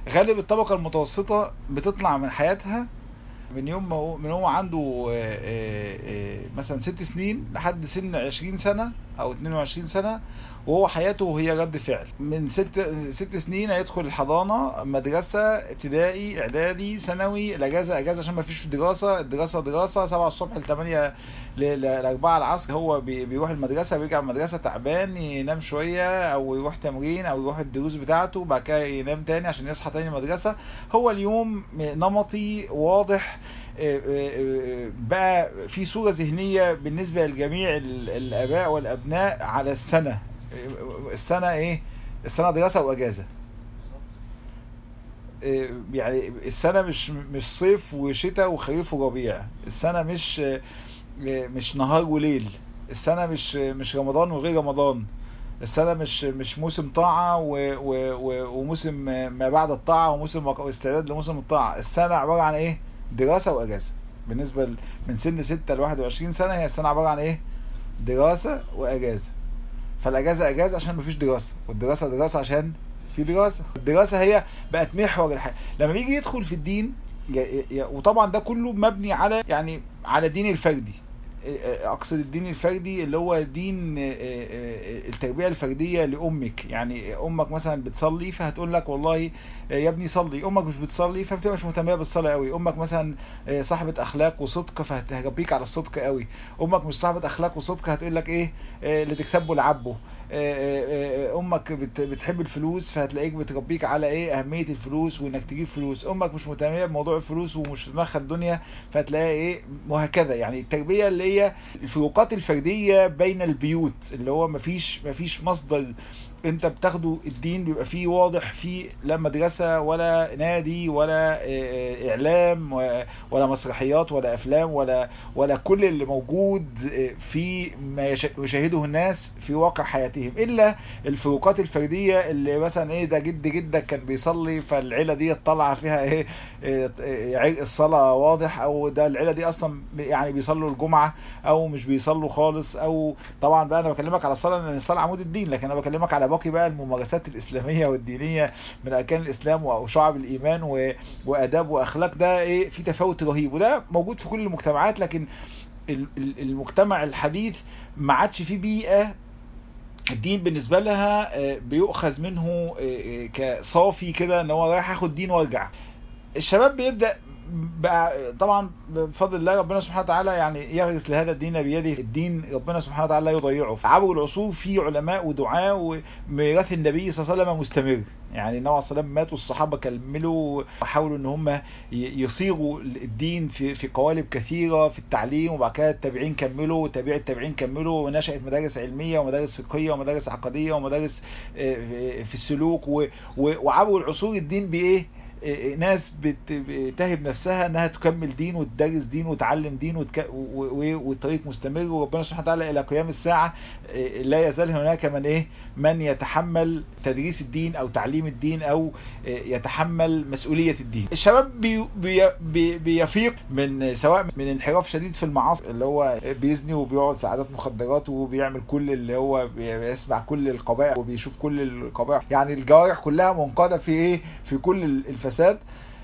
غالب الطبقة المتوسطة بتطلع من حياتها من يوم ما هو من هو عنده آه، آه، آه، مثلا ست سنين لحد سن 20 سنة او 22 سنة وهو حياته هي رد فعل من ست ست سنين هيدخل الحضانة مدرسة ابتدائي اعدادي ثانوي الاجازة اجازة عشان ما فيش دراسة الدراسة دراسة 7 الصبح ل 8 ل 4 العصر هو بي- بيروح المدرسة بيرجع من المدرسة تعبان ينام شوية او يروح تمرين او يروح الدروس بتاعته بعد كده ينام تاني عشان يصحى تاني المدرسة هو اليوم نمطي واضح آه، آه، آه، بقى في صورة ذهنية بالنسبة لجميع ال- الآباء والأبناء على السنة آه، السنة إيه؟ السنة دراسة وأجازة آه، يعني السنة مش مش صيف وشتاء وخريف وربيع السنة مش آه، آه، مش نهار وليل السنة مش مش رمضان وغير رمضان السنة مش مش موسم طاعة و و و وموسم ما بعد الطاعة وموسم استعداد لموسم الطاعة السنة عبارة عن ايه دراسة واجازة بالنسبة ل- من سن 6 ل 21 سنة هي السنة عبارة عن ايه دراسة واجازة فالاجازة اجازة عشان مفيش دراسة والدراسة دراسة عشان في دراسة الدراسة هي بقت محور الحياة لما بيجي يدخل في الدين ي- ي- وطبعا ده كله مبني على يعني على دين الفردي اقصد الدين الفردي اللي هو دين التربية الفردية لامك يعني امك مثلا بتصلي فهتقول لك والله يا ابني صلي امك مش بتصلي فبتبقى مش مهتمه بالصلاه قوي امك مثلا صاحبه اخلاق وصدق فهتربيك على الصدق قوي امك مش صاحبه اخلاق وصدق هتقول لك ايه اللي تكسبه لعبه امك بت- بتحب الفلوس فهتلاقيك بتربيك على ايه اهميه الفلوس وانك تجيب فلوس امك مش مهتمه بموضوع الفلوس ومش في دماغها الدنيا فهتلاقيها ايه وهكذا يعني التربيه اللي هي الفروقات الفرديه بين البيوت اللي هو مفيش مفيش مصدر انت بتاخده الدين بيبقى فيه واضح فيه لا مدرسة ولا نادي ولا اه، اعلام و- ولا مسرحيات ولا افلام ولا ولا كل اللي موجود اه، في ما يش- يشاهده الناس في واقع حياتهم الا الفروقات الفردية اللي مثلا ايه ده جد جدك كان بيصلي فالعيلة دي طالعة فيها ايه اه، اه، عرق الصلاة واضح او ده العيلة دي اصلا يعني بيصلوا الجمعة او مش بيصلوا خالص او طبعا بقى انا بكلمك على الصلاة لان الصلاة عمود الدين لكن انا بكلمك على باقي بقى الممارسات الاسلامية والدينية من اركان الاسلام وشعب الايمان و... واداب واخلاق ده ايه في تفاوت رهيب وده موجود في كل المجتمعات لكن ال- ال- المجتمع الحديث ما عادش فيه بيئة الدين بالنسبة لها آه، بيؤخذ منه آه، آه، كصافي كده ان هو رايح اخد دين وارجع الشباب بيبدأ بقى طبعا بفضل الله ربنا سبحانه وتعالى يعني يغرس لهذا الدين بيده الدين ربنا سبحانه وتعالى لا يضيعه عبر العصور في علماء ودعاة وميراث النبي صلى الله عليه وسلم مستمر يعني النبي عليه الصلاه والسلام مات والصحابه كملوا وحاولوا ان هم ي- يصيغوا الدين في في قوالب كثيره في التعليم وبعد كده التابعين كملوا وتابع التابعين كملوا ونشأت مدارس علميه ومدارس فقهيه ومدارس عقديه ومدارس آه، في السلوك و- و- وعبر العصور الدين بايه إيه، ناس بت- بتهب نفسها انها تكمل دين وتدرس دين وتعلم دين وتك... و... و... والطريق مستمر وربنا سبحانه وتعالى الى قيام الساعه إيه، لا يزال هناك من ايه من يتحمل تدريس الدين او تعليم الدين او إيه، يتحمل مسؤوليه الدين الشباب بي... بي... بي... بيفيق من سواء من انحراف شديد في المعاصي اللي هو بيزني وبيقعد في عادات مخدرات وبيعمل كل اللي هو بي- بيسمع كل القبائح وبيشوف كل القبائح يعني الجوارح كلها منقاده في ايه في كل الفساد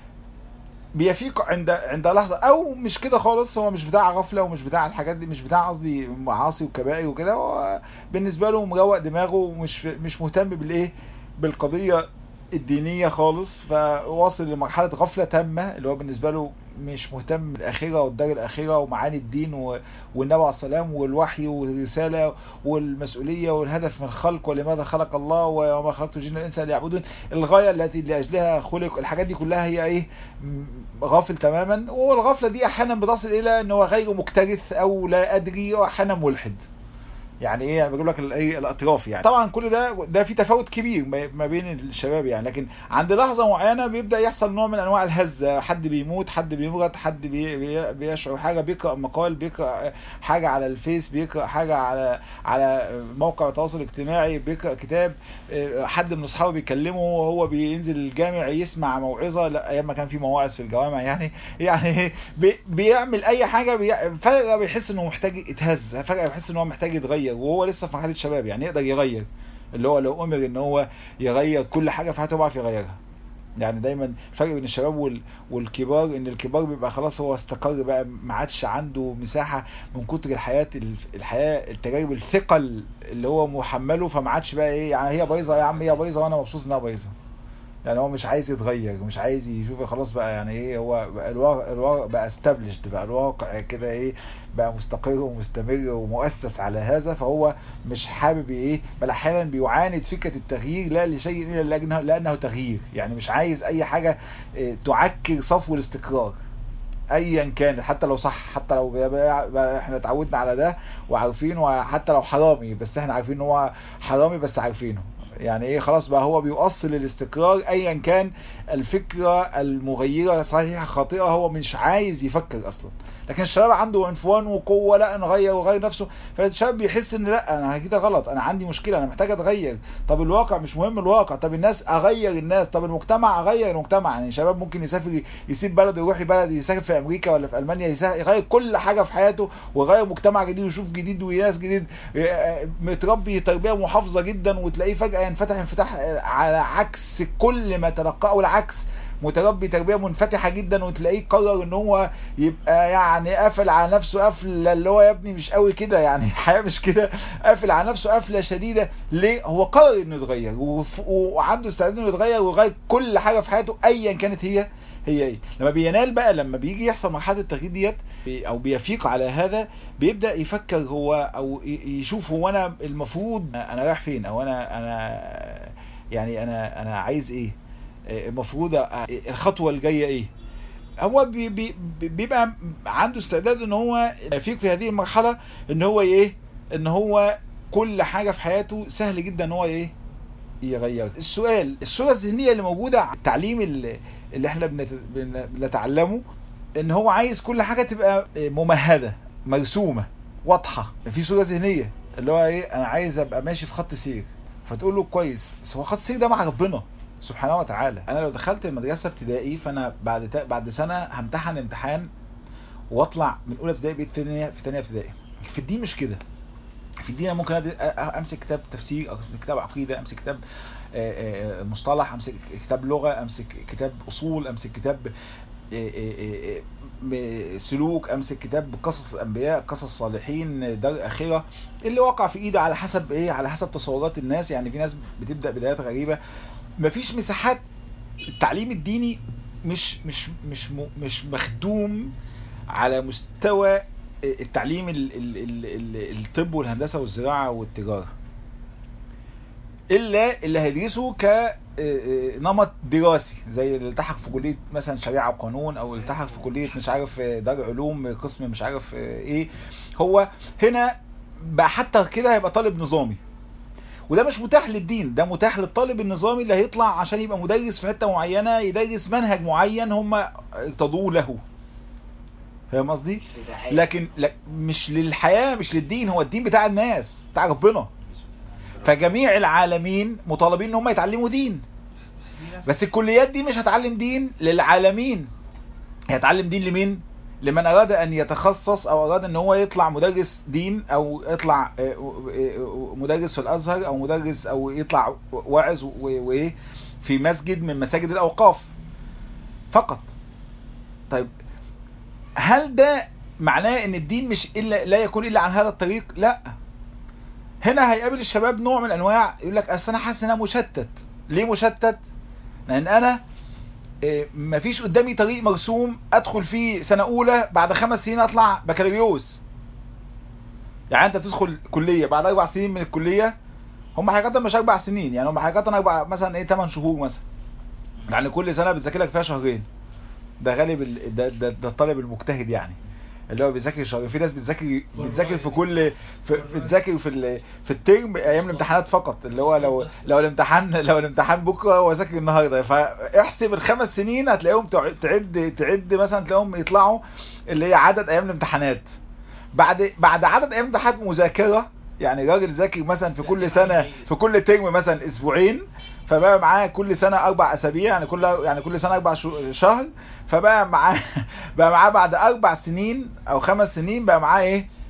بيفيق عند عند لحظه او مش كده خالص هو مش بتاع غفله ومش بتاع الحاجات دي مش بتاع قصدي معاصي وكبائر وكده هو بالنسبه له مروق دماغه ومش مش مهتم بالايه بالقضيه الدينيه خالص فواصل لمرحله غفله تامه اللي هو بالنسبه له مش مهتم بالاخره والدار الاخره ومعاني الدين و- والنبي عليه السلام والوحي والرساله والمسؤوليه والهدف من الخلق ولماذا خلق الله وما خلقت الجن والانس الا ليعبدون الغايه التي لاجلها خلق الحاجات دي كلها هي ايه م- غافل تماما والغفله دي احيانا بتصل الى ان هو غير مكترث او لا ادري واحيانا ملحد يعني ايه انا بجيب لك الايه الاطراف يعني طبعا كل ده ده في تفاوت كبير ما ما بين الشباب يعني لكن عند لحظه معينه بيبدا يحصل نوع من انواع الهزه حد بيموت حد بيمرض حد بي بي بيشعر حاجه بيقرا مقال بيقرا حاجه على الفيس بيقرا حاجه على على موقع التواصل الاجتماعي بيقرا كتاب آه، حد من اصحابه بيكلمه وهو بينزل الجامع يسمع موعظه لا ايام ما كان في مواعظ في الجوامع يعني يعني بي بيعمل اي حاجه بي فجاه بيحس انه محتاج يتهز فجاه بيحس ان هو محتاج يتغير وهو لسه في مرحله شباب يعني يقدر يغير اللي هو لو امر ان هو يغير كل حاجه في حياته بيعرف يغيرها يعني دايما الفرق بين الشباب وال... والكبار ان الكبار بيبقى خلاص هو استقر بقى ما عادش عنده مساحه من كتر الحياه الحياه التجارب الثقل اللي هو محمله فما عادش بقى ايه يعني هي بايظه يا عم هي بايظه وانا مبسوط انها بايظه يعني هو مش عايز يتغير مش عايز يشوف خلاص بقى يعني ايه هو بقى الواقع, الواقع بقى استابلشد بقى الواقع كده ايه بقى مستقر ومستمر ومؤسس على هذا فهو مش حابب ايه بل احيانا بيعاند فكره التغيير لا لشيء الا لانه, لأنه تغيير يعني مش عايز اي حاجه إيه تعكر صفو الاستقرار ايا كان حتى لو صح حتى لو احنا اتعودنا على ده وعارفينه وحتى لو حرامي بس احنا عارفين ان هو حرامي بس عارفينه يعني ايه خلاص بقى هو بيؤصل الاستقرار ايا كان الفكرة المغيرة صحيحة خاطئة هو مش عايز يفكر اصلا لكن الشباب عنده عنفوان وقوة لا نغير وغير نفسه فالشباب بيحس ان لا انا كده غلط انا عندي مشكلة انا محتاج اتغير طب الواقع مش مهم الواقع طب الناس اغير الناس طب المجتمع اغير المجتمع يعني الشباب ممكن يسافر يسيب بلده يروح بلد يسافر في امريكا ولا في المانيا يغير كل حاجة في حياته ويغير مجتمع جديد ويشوف جديد وناس جديد متربي تربية محافظة جدا وتلاقيه فجأة ينفتح انفتاح على عكس كل ما تلقاه والعكس متربي تربيه منفتحه جدا وتلاقيه قرر ان هو يبقى يعني قافل على نفسه قفله اللي هو يا ابني مش قوي كده يعني الحياه مش كده قافل على نفسه قفله شديده ليه هو قرر انه يتغير وعنده استعداد انه يتغير ويغير كل حاجه في حياته ايا كانت هي هي ايه لما بينال بقى لما بيجي يحصل مرحله التغيير ديت او بيفيق على هذا بيبدا يفكر هو او يشوف هو انا المفروض انا رايح فين او انا انا يعني انا انا عايز ايه المفروض الخطوه الجايه ايه هو بي بي بيبقى عنده استعداد ان هو يفيق في هذه المرحله ان هو ايه ان هو كل حاجه في حياته سهل جدا ان هو ايه يغير السؤال الصوره الذهنيه اللي موجوده التعليم اللي, اللي احنا بنتعلمه ان هو عايز كل حاجه تبقى ممهده مرسومه واضحه في صوره ذهنيه اللي هو ايه انا عايز ابقى ماشي في خط سير فتقول له كويس بس هو خط السير ده مع ربنا سبحانه وتعالى انا لو دخلت المدرسه ابتدائي فانا بعد تا... بعد سنه همتحن امتحان واطلع من اولى ابتدائي بقيت في ثانيه في ثانيه ابتدائي في الدين مش كده في الدين انا ممكن امسك كتاب تفسير امسك كتاب عقيده امسك كتاب مصطلح امسك كتاب لغه امسك كتاب اصول امسك كتاب سلوك امسك كتاب قصص الانبياء قصص الصالحين دار اخره اللي وقع في ايده على حسب ايه على حسب تصورات الناس يعني في ناس بتبدا بدايات غريبه مفيش مساحات التعليم الديني مش مش مش مش مخدوم على مستوى التعليم ال ال ال الطب والهندسه والزراعه والتجاره الا اللي هيدرسه كنمط دراسي زي اللي التحق في كليه مثلا شريعه وقانون او التحق في كليه مش عارف دار علوم قسم مش عارف ايه هو هنا بقى حتى كده هيبقى طالب نظامي وده مش متاح للدين ده متاح للطالب النظامي اللي هيطلع عشان يبقى مدرس في حته معينه يدرس منهج معين هم ارتضوه له فاهم قصدي لكن لا مش للحياه مش للدين هو الدين بتاع الناس بتاع ربنا فجميع العالمين مطالبين ان هم يتعلموا دين بس الكليات دي مش هتعلم دين للعالمين هي هتعلم دين لمين لمن اراد ان يتخصص او اراد ان هو يطلع مدرس دين او يطلع مدرس في الازهر او مدرس او يطلع واعظ وايه في مسجد من مساجد الاوقاف فقط طيب هل ده معناه ان الدين مش الا لا يكون الا عن هذا الطريق لا هنا هيقابل الشباب نوع من انواع يقول لك اصل انا حاسس ان انا مشتت ليه مشتت لان انا مفيش قدامي طريق مرسوم ادخل فيه سنة اولى بعد خمس سنين اطلع بكالوريوس يعني انت تدخل كلية بعد اربع سنين من الكلية هم حقيقة مش اربع سنين يعني هم حقيقة اربع مثلا ايه 8 شهور مثلا يعني كل سنة بتذاكر لك فيها شهرين ده غالب ال... ده, ده, ده الطالب المجتهد يعني اللي هو بيذاكر شهر في ناس بتذاكر بتذاكر في كل في بتذاكر في ال... في الترم ايام الامتحانات فقط اللي هو لو لو الامتحان لو الامتحان بكره هو ذاكر النهارده فاحسب الخمس سنين هتلاقيهم تعد تعد مثلا تلاقيهم يطلعوا اللي هي عدد ايام الامتحانات بعد بعد عدد ايام امتحانات مذاكره يعني راجل ذاكر مثلا في كل سنه في كل ترم مثلا اسبوعين فبقى معاه كل سنة أربع أسابيع يعني كل يعني كل سنة أربع شهر فبقى معاه بقى معاه بعد أربع سنين أو خمس سنين بقى معاه إيه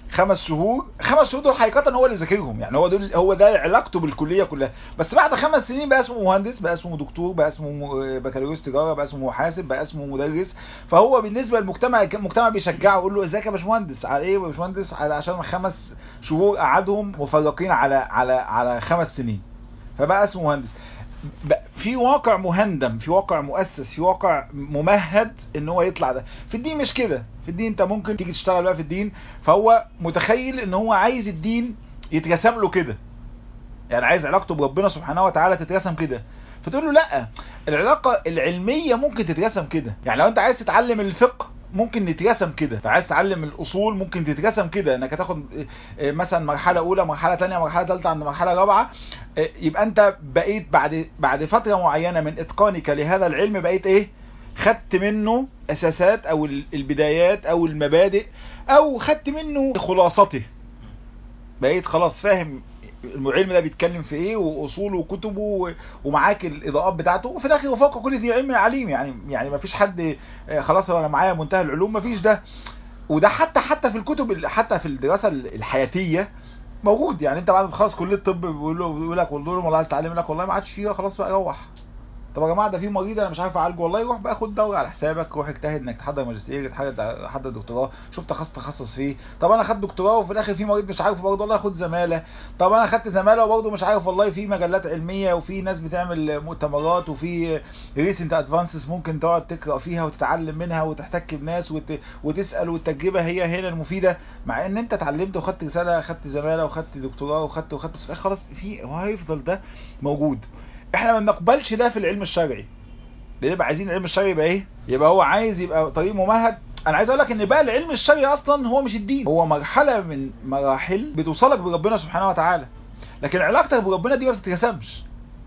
خمس شهور خمس شهور دول حقيقة هو اللي ذاكرهم يعني هو دول هو ده علاقته بالكلية كلها بس بعد خمس سنين بقى اسمه مهندس بقى اسمه دكتور بقى اسمه م- بكالوريوس تجارة بقى اسمه محاسب بقى اسمه مدرس فهو بالنسبة للمجتمع المجتمع بيشجعه يقول له ازيك يا باشمهندس على ايه يا باشمهندس على عشان خمس شهور قعدهم مفرقين على على على خمس سنين فبقى اسمه مهندس بقى في واقع مهندم في واقع مؤسس في واقع ممهد ان هو يطلع ده في الدين مش كده في الدين انت ممكن تيجي تشتغل بقى في الدين فهو متخيل ان هو عايز الدين يترسم له كده يعني عايز علاقته بربنا سبحانه وتعالى تترسم كده فتقول له لا العلاقة العلمية ممكن تترسم كده يعني لو انت عايز تتعلم الفقه ممكن نترسم كده انت عايز تتعلم الاصول ممكن تترسم كده انك هتاخد اه، مثلا مرحله اولى مرحله ثانيه مرحله ثالثه عند مرحله رابعه اه، يبقى انت بقيت بعد بعد فتره معينه من اتقانك لهذا العلم بقيت ايه خدت منه اساسات او ال- البدايات او المبادئ او خدت منه خلاصته بقيت خلاص فاهم العلم ده بيتكلم في ايه واصوله وكتبه و- ومعاك الاضاءات بتاعته وفي الاخر وفوق كل ذي علم عليم يعني يعني ما فيش حد آه، خلاص انا معايا منتهى العلوم ما فيش ده وده حتى حتى في الكتب ال- حتى في الدراسه ال- الحياتيه موجود يعني انت بعد ما تخلص كليه الطب بيقول له بيقول لك والله والله عايز تتعلم يقول لك والله ما عادش فيه خلاص بقى روح طب يا جماعه ده في مريض انا مش عارف اعالجه والله روح بقى خد دوره على حسابك روح اجتهد انك تحضر ماجستير تحضر تحضر دكتوراه شوف تخصص تخصص فيه طب انا خدت دكتوراه وفي الاخر في مريض مش عارف برضه والله خد زماله طب انا خدت زماله وبرضه مش عارف والله في مجلات علميه وفي ناس بتعمل مؤتمرات وفي ريسنت ادفانسز ممكن تقعد تقرا فيها وتتعلم منها وتحتك بناس وت... وتسال والتجربه هي هنا المفيده مع ان انت اتعلمت وخدت رساله خدت زماله وخدت دكتوراه وخدت وخدت بس في الآخر خلاص في هو هيفضل ده موجود احنا ما بنقبلش ده في العلم الشرعي بنبقى عايزين العلم الشرعي يبقى ايه يبقى هو عايز يبقى طريق ممهد انا عايز اقول لك ان بقى العلم الشرعي اصلا هو مش الدين هو مرحله من مراحل بتوصلك بربنا سبحانه وتعالى لكن علاقتك بربنا دي ما بتترسمش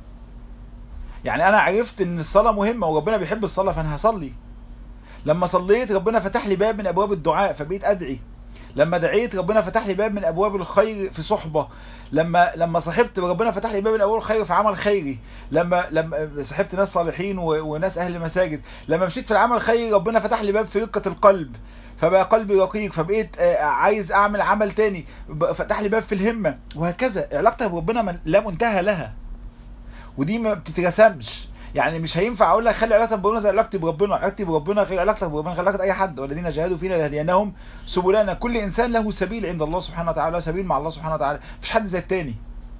يعني انا عرفت ان الصلاه مهمه وربنا بيحب الصلاه فانا هصلي لما صليت ربنا فتح لي باب من ابواب الدعاء فبقيت ادعي لما دعيت ربنا فتح لي باب من ابواب الخير في صحبه لما لما صاحبت ربنا فتح لي باب من ابواب الخير في عمل خيري لما لما صاحبت ناس صالحين و... وناس اهل مساجد لما مشيت في العمل الخيري ربنا فتح لي باب في رقه القلب فبقى قلبي رقيق فبقيت آه، عايز اعمل عمل تاني ب- فتح لي باب في الهمه وهكذا علاقتك بربنا من- لا منتهى لها ودي ما بتترسمش يعني مش هينفع اقول لك خلي علاقتك بربنا زي علاقتي بربنا علاقتي بربنا غير علاقتك بربنا غير علاقه اي حد والذين جاهدوا فينا لهديناهم سبلنا كل انسان له سبيل عند الله سبحانه وتعالى له سبيل مع الله سبحانه وتعالى مفيش حد زي التاني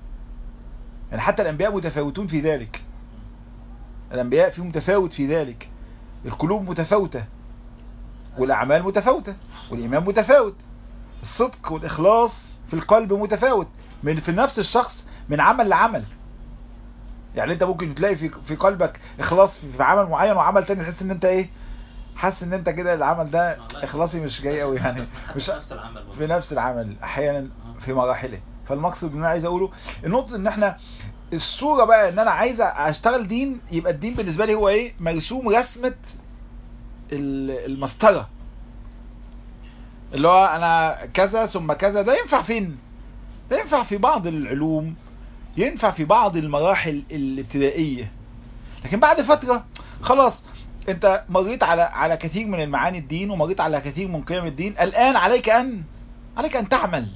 يعني حتى الانبياء متفاوتون في ذلك الانبياء فيهم متفاوت في ذلك القلوب متفاوته والاعمال متفاوته والايمان متفاوت الصدق والاخلاص في القلب متفاوت من في نفس الشخص من عمل لعمل يعني انت ممكن تلاقي في في قلبك اخلاص في في عمل معين وعمل تاني تحس ان انت ايه حاسس ان انت كده العمل ده اخلاصي مش جاي قوي يعني مش نفس العمل برضه. في نفس العمل احيانا في مراحله فالمقصد اللي انا عايز اقوله النقطه ان احنا الصوره بقى ان انا عايز اشتغل دين يبقى الدين بالنسبه لي هو ايه مرسوم رسمه ال- المسطره اللي هو انا كذا ثم كذا ده ينفع فين ده ينفع في بعض العلوم ينفع في بعض المراحل الابتدائيه لكن بعد فتره خلاص انت مريت على على كثير من المعاني الدين ومريت على كثير من قيم الدين الان عليك ان عليك ان تعمل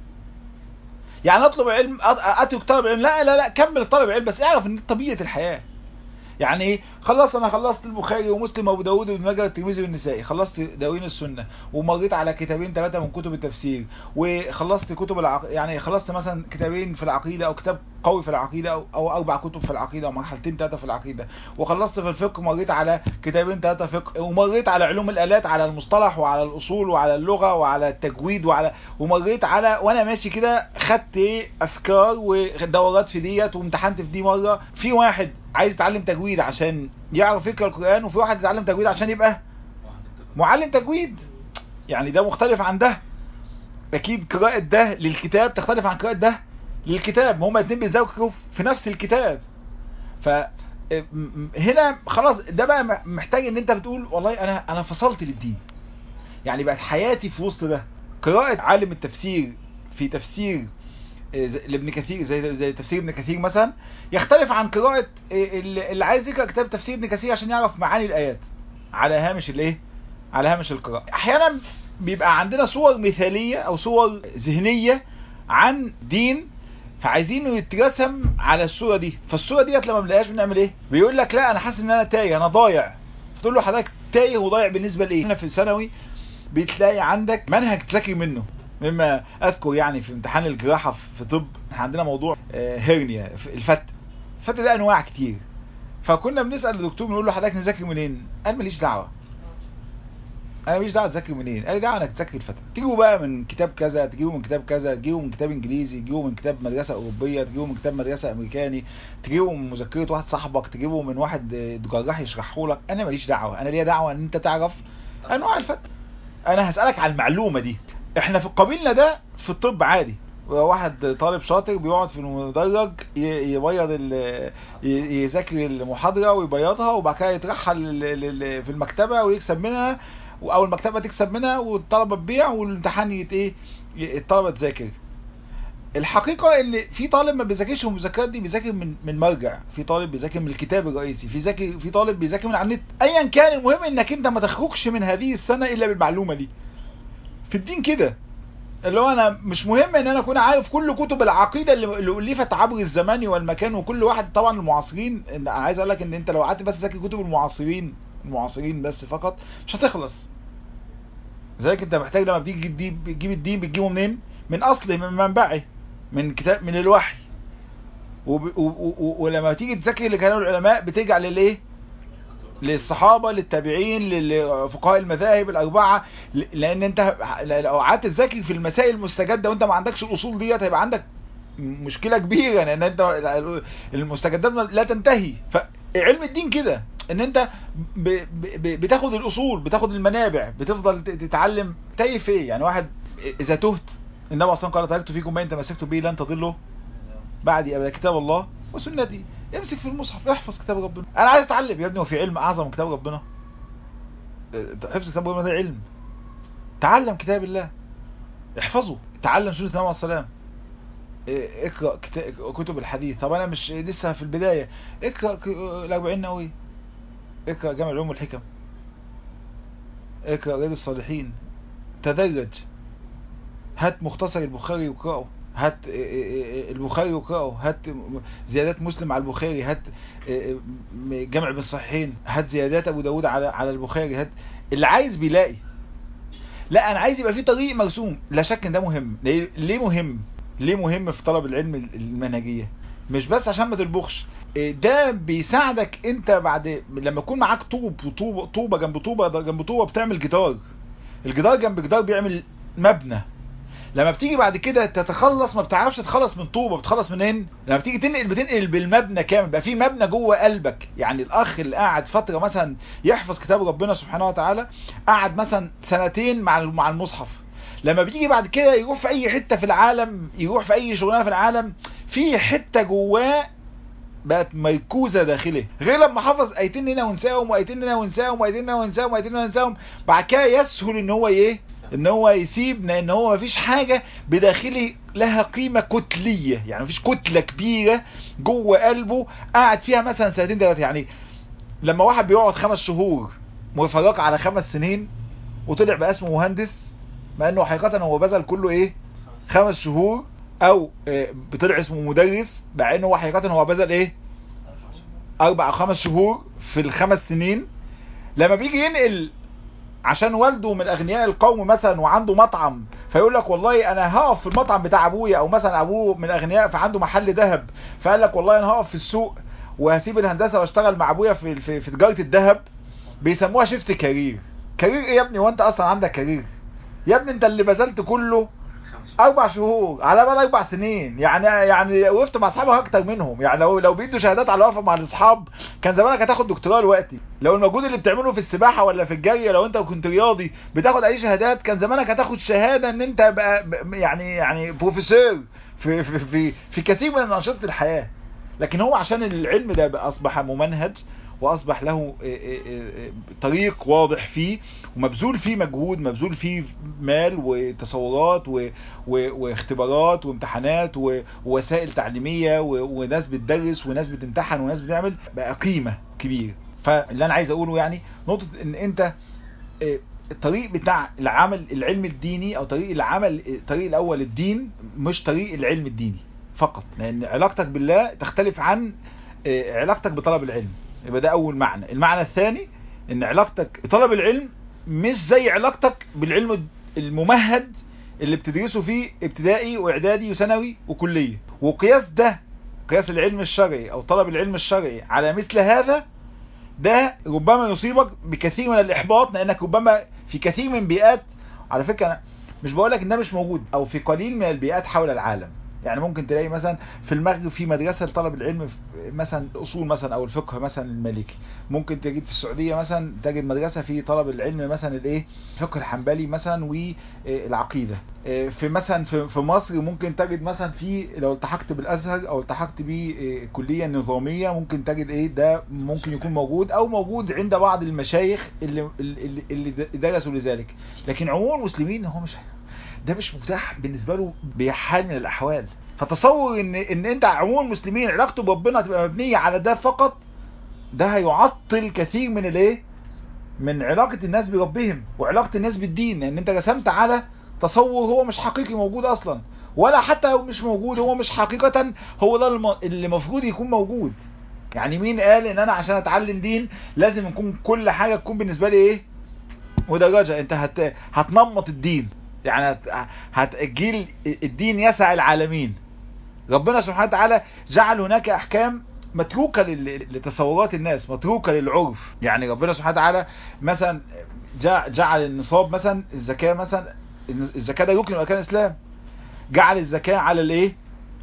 يعني اطلب علم أط- اترك طلب علم لا لا لا كمل طلب علم بس اعرف ان دي طبيعه الحياه يعني ايه خلاص انا خلصت البخاري ومسلم وابو داود وابن ماجه والترمذي والنسائي خلصت دواوين السنه ومريت على كتابين ثلاثه من كتب التفسير وخلصت كتب العق... يعني خلصت مثلا كتابين في العقيده او كتاب قوي في العقيده او, أو اربع كتب في العقيده او مرحلتين ثلاثه في العقيده وخلصت في الفقه مريت على كتابين ثلاثه فقه ومريت على علوم الالات على المصطلح وعلى الاصول وعلى اللغه وعلى التجويد وعلى ومريت على وانا ماشي كده خدت ايه افكار ودورات في ديت وامتحنت في دي مره في واحد عايز يتعلم تجويد عشان يعرف يقرا القران وفي واحد يتعلم تجويد عشان يبقى معلم تجويد يعني ده مختلف عن ده اكيد قراءة ده للكتاب تختلف عن قراءة ده للكتاب هما الاثنين بيذاكروا في نفس الكتاب ف م- هنا خلاص ده بقى محتاج ان انت بتقول والله انا انا فصلت للدين يعني بقت حياتي في وسط ده قراءة عالم التفسير في تفسير آه، زي- لابن كثير زي زي تفسير ابن كثير مثلا يختلف عن قراءة آه، اللي اللي عايز يقرا كتاب تفسير ابن كثير عشان يعرف معاني الايات على هامش الايه على هامش القراءة احيانا بيبقى عندنا صور مثالية او صور ذهنية عن دين فعايزينه يترسم على الصورة دي فالصورة ديت لما بنلاقيهاش بنعمل ايه بيقول لك لا انا حاسس ان انا تايه انا ضايع فتقول له حضرتك تايه وضايع بالنسبة لايه هنا في الثانوي بتلاقي عندك منهج تذاكر منه مما اذكر يعني في امتحان الجراحة في طب عندنا موضوع هرنيا الفت الفت ده انواع كتير فكنا بنسأل الدكتور بنقول له حضرتك نذاكر منين قال ماليش دعوة انا ماليش دعوه تذاكر منين قال لي دعوه انك تذاكر الفتى تجيبوا بقى من كتاب كذا تجيبوا من كتاب كذا تجيبوا من كتاب انجليزي تجيبوا من كتاب مدرسه اوروبيه تجيبوا من كتاب مدرسه امريكاني تجيبوا من مذكره واحد صاحبك تجيبوا من واحد جراح يشرحه لك انا ماليش دعوه انا ليا دعوه ان انت تعرف انواع الفتى انا هسالك على المعلومه دي احنا في قبيلنا ده في الطب عادي واحد طالب شاطر بيقعد في المدرج يبيض يذاكر المحاضره ويبيضها وبعد كده يترحل في المكتبه ويكسب منها او المكتبه تكسب منها والطلبه تبيع والامتحان يت ايه الطلبه تذاكر الحقيقه ان في طالب ما بيذاكرش المذاكرات دي بيذاكر من من مرجع في طالب بيذاكر من الكتاب الرئيسي في ذاكر في طالب بيذاكر من على النت ايا كان المهم انك انت ما تخرجش من هذه السنه الا بالمعلومه دي في الدين كده اللي هو انا مش مهم ان انا اكون عارف كل كتب العقيده اللي الفت عبر الزمان والمكان وكل واحد طبعا المعاصرين انا عايز اقول لك ان انت لو قعدت بس تذاكر كتب المعاصرين المعاصرين بس فقط مش هتخلص لذلك انت محتاج لما بتيجي تجيب تجيب الدين بتجيبه منين من اصله من منبعه من كتاب من الوحي وب... و... و... ولما تيجي تذاكر لكلام العلماء بترجع للايه للصحابه للتابعين لفقهاء المذاهب الاربعه لان انت لو قعدت تذاكر في المسائل المستجده وانت ما عندكش الاصول ديت هيبقى عندك مشكله كبيره لان انت المستجدات لا تنتهي فعلم الدين كده ان انت ب... ب... بتاخد الاصول بتاخد المنابع بتفضل تتعلم تايه في ايه يعني واحد اذا تهت النبي اصلا قال تركت فيكم ما ان تمسكتوا به لن تضلوا بعدي ابدا كتاب الله وسنتي امسك في المصحف احفظ كتاب ربنا انا عايز اتعلم يا ابني وفي علم اعظم من كتاب ربنا حفظ كتاب ربنا ده علم تعلم كتاب الله احفظه تعلم سنه النبي عليه السلام اقرا كتب الحديث طب انا مش لسه في البدايه اقرا الاربعين نووي اقرا جامع العلوم والحكم اقرا رياض الصالحين تدرج هات مختصر البخاري وقراه هات البخاري وقراه هات زيادات مسلم على البخاري هات جمع بين الصحيحين هات زيادات ابو داود على على البخاري هات اللي عايز بيلاقي لا انا عايز يبقى في طريق مرسوم لا شك ان ده مهم ليه مهم ليه مهم في طلب العلم المنهجيه مش بس عشان ما تلبخش ده بيساعدك انت بعد لما يكون معاك طوب وطوبه طوبه جنب طوبه جنب طوبه بتعمل جدار الجدار جنب جدار بيعمل مبنى لما بتيجي بعد كده تتخلص ما بتعرفش تتخلص من طوبه بتخلص منين لما بتيجي تنقل بتنقل بالمبنى كامل بقى في مبنى جوه قلبك يعني الاخ اللي قاعد فتره مثلا يحفظ كتاب ربنا سبحانه وتعالى قعد مثلا سنتين مع مع المصحف لما بيجي بعد كده يروح في اي حته في العالم يروح في اي شغلانه في العالم في حته جواه بقت مركوزه داخله غير لما حفظ ايتين هنا ونساهم وايتين هنا ونساهم وايتين هنا ونساهم وايتين هنا ونساهم بعد كده يسهل ان هو ايه ان هو يسيب لان هو مفيش حاجة بداخله لها قيمة كتلية يعني مفيش كتلة كبيرة جوه قلبه قاعد فيها مثلا سنتين ثلاثة يعني لما واحد بيقعد خمس شهور مفرق على خمس سنين وطلع بقى اسمه مهندس مع انه حقيقة هو بذل كله ايه خمس شهور او بطلع اسمه مدرس مع انه هو حقيقة هو بذل ايه اربع او خمس شهور في الخمس سنين لما بيجي ينقل عشان والده من اغنياء القوم مثلا وعنده مطعم فيقول لك والله انا هقف في المطعم بتاع ابويا او مثلا ابوه من اغنياء فعنده محل ذهب فقال لك والله انا هقف في السوق وهسيب الهندسه واشتغل مع ابويا في في, في تجاره الذهب بيسموها شيفت كارير كارير ايه يا ابني وانت اصلا عندك كارير يا ابني انت اللي بذلت كله اربع شهور على بال اربع سنين يعني يعني وقفت مع اصحابك اكتر منهم يعني لو لو بيدوا شهادات على وقفه مع الاصحاب كان زمانك هتاخد دكتوراه دلوقتي لو المجهود اللي بتعمله في السباحه ولا في الجري لو انت كنت رياضي بتاخد اي شهادات كان زمانك هتاخد شهاده ان انت بقى يعني يعني بروفيسور في في في, في كثير من انشطه الحياه لكن هو عشان العلم ده بقى اصبح ممنهج واصبح له طريق واضح فيه ومبذول فيه مجهود مبذول فيه مال وتصورات واختبارات وامتحانات ووسائل تعليمية وناس بتدرس وناس بتمتحن وناس بتعمل بقى قيمة كبيرة فاللي انا عايز اقوله يعني نقطة ان انت الطريق بتاع العمل العلم الديني او طريق العمل الطريق الاول الدين مش طريق العلم الديني فقط لان علاقتك بالله تختلف عن علاقتك بطلب العلم يبقى ده اول معنى المعنى الثاني ان علاقتك بطلب العلم مش زي علاقتك بالعلم الممهد اللي بتدرسه فيه ابتدائي واعدادي وثانوي وكلية وقياس ده قياس العلم الشرعي او طلب العلم الشرعي على مثل هذا ده ربما يصيبك بكثير من الاحباط لانك ربما في كثير من بيئات على فكرة أنا مش بقول لك ان ده مش موجود او في قليل من البيئات حول العالم يعني ممكن تلاقي مثلا في المغرب في مدرسة لطلب العلم مثلا الاصول مثلا او الفقه مثلا المالكي ممكن تجد في السعودية مثلا تجد مدرسة في طلب العلم مثلا الايه الفقه الحنبلي مثلا والعقيدة في مثلا في مصر ممكن تجد مثلا في لو التحقت بالازهر او التحقت بكلية نظامية ممكن تجد ايه ده ممكن يكون موجود او موجود عند بعض المشايخ اللي اللي, اللي درسوا لذلك لكن عموم المسلمين هو مش ده مش متاح بالنسبة له بحال من الاحوال فتصور ان ان انت عموم المسلمين علاقته بربنا تبقى مبنية على ده فقط ده هيعطل كثير من الايه من علاقة الناس بربهم وعلاقة الناس بالدين لان انت رسمت على تصور هو مش حقيقي موجود اصلا ولا حتى لو مش موجود هو مش حقيقة هو ده اللي المفروض يكون موجود يعني مين قال ان انا عشان اتعلم دين لازم يكون كل حاجة تكون بالنسبة لي ايه ودرجة انت هت... هتنمط الدين يعني هتجيل الدين يسع العالمين ربنا سبحانه وتعالى جعل هناك احكام متروكة لتصورات الناس متروكة للعرف يعني ربنا سبحانه وتعالى مثلا جعل النصاب مثلا الزكاة مثلا الزكاة ده ركن من اركان الاسلام جعل الزكاة على الايه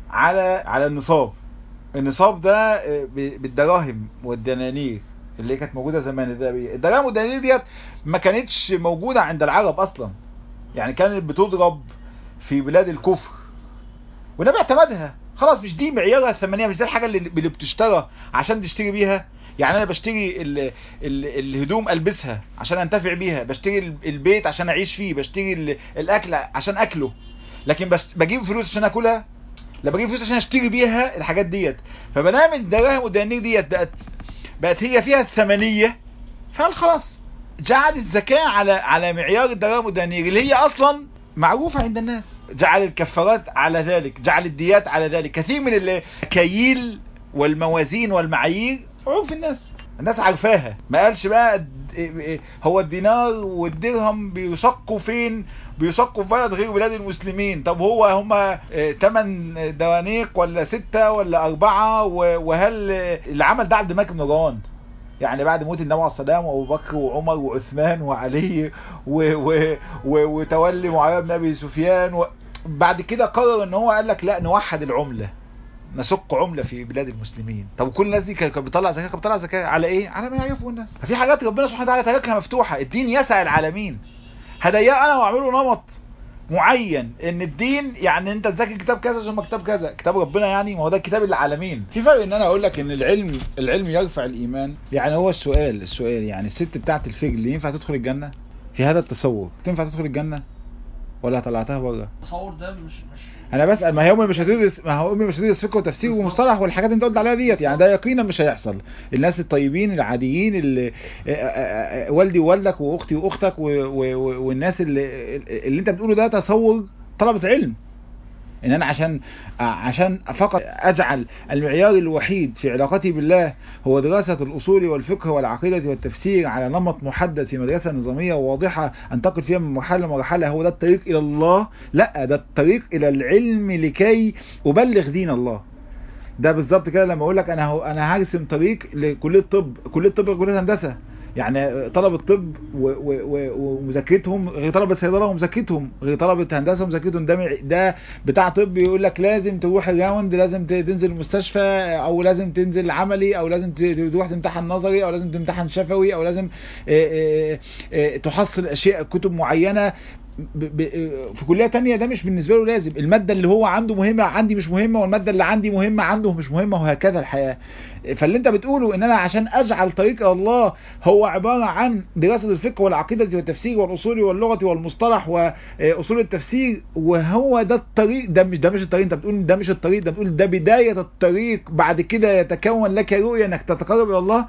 على على النصاب النصاب ده بالدراهم والدنانير اللي كانت موجودة زمان الذهبية الدراهم والدنانير ديت ما كانتش موجودة عند العرب اصلا يعني كانت بتضرب في بلاد الكفر والنبي اعتمدها خلاص مش دي معيارها الثمانية مش دي الحاجة اللي, اللي بتشترى عشان تشتري بيها يعني انا بشتري ال ال الهدوم البسها عشان انتفع بيها بشتري البيت عشان اعيش فيه بشتري الاكل عشان اكله لكن بس بجيب فلوس عشان اكلها لا بجيب فلوس عشان اشتري بيها الحاجات ديت فبنام الدراهم والدنانير ديت بقت بقت هي فيها الثمنية فقال خلاص جعل الزكاة على على معيار الدراهم والدنانير اللي هي اصلا معروفة عند الناس جعل الكفارات على ذلك جعل الديات على ذلك كثير من الكييل والموازين والمعايير عرف الناس الناس عارفاها ما قالش بقى هو الدينار والدرهم بيشقوا فين بيشقوا في بلد غير بلاد المسلمين طب هو هما 8 دوانيق ولا 6 ولا 4 وهل العمل ده عبد الملك بن مروان يعني بعد موت النبي عليه السلام وابو بكر وعمر وعثمان وعلي و و و وتولي معاويه بن ابي سفيان و بعد كده قرر ان هو قال لك لا نوحد العمله نسق عملة في بلاد المسلمين طب كل الناس دي كانت بتطلع زكاة كانت بتطلع زكاة على ايه على ما يعرفوا الناس ففي حاجات ربنا سبحانه وتعالى تركها مفتوحة الدين يسع العالمين هضيق انا واعمله نمط معين ان الدين يعني انت تذاكر كتاب كذا ثم كتاب كذا كتاب ربنا يعني ما هو ده كتاب العالمين في فرق ان انا اقول لك ان العلم العلم يرفع الايمان يعني هو السؤال السؤال يعني الست بتاعت الفجر اللي ينفع تدخل الجنة في هذا التصور تنفع تدخل الجنة ولا طلعتها بره التصور ده مش مش انا بسال ما هي امي مش هتدرس ما هو امي مش هتدرس فقه وتفسير ومصطلح والحاجات اللي انت قلت عليها ديت يعني ده يقينا مش هيحصل الناس الطيبين العاديين اللي والدي ووالدك واختي واختك والناس اللي اللي انت بتقوله ده تصور طلبة علم ان انا عشان عشان فقط اجعل المعيار الوحيد في علاقتي بالله هو دراسة الاصول والفقه والعقيدة والتفسير على نمط محدد في مدرسة نظامية واضحة انتقل فيها من مرحلة لمرحلة هو ده الطريق الى الله لا ده الطريق الى العلم لكي ابلغ دين الله ده بالظبط كده لما اقول لك انا هو انا هرسم طريق لكليه طب كليه طب كليه هندسه يعني طلبة طب ومذاكرتهم غير طلبة صيدلة ومذاكرتهم غير طلبة هندسة ومذاكرتهم ده ده بتاع طب يقول لك لازم تروح الراوند لازم تنزل المستشفى او لازم تنزل عملي او لازم تروح تمتحن نظري او لازم تمتحن شفوي او لازم تحصل اشياء كتب معينة في كلية تانية ده مش بالنسبة له لازم المادة اللي هو عنده مهمة عندي مش مهمة والمادة اللي عندي مهمة عنده مش مهمة وهكذا الحياة فاللي انت بتقوله ان انا عشان اجعل طريق الله هو عبارة عن دراسة الفقه والعقيدة والتفسير والاصول واللغة والمصطلح واصول التفسير وهو ده الطريق ده مش ده مش الطريق انت بتقول ده مش الطريق ده بتقول ده بداية الطريق بعد كده يتكون لك رؤية انك تتقرب الى الله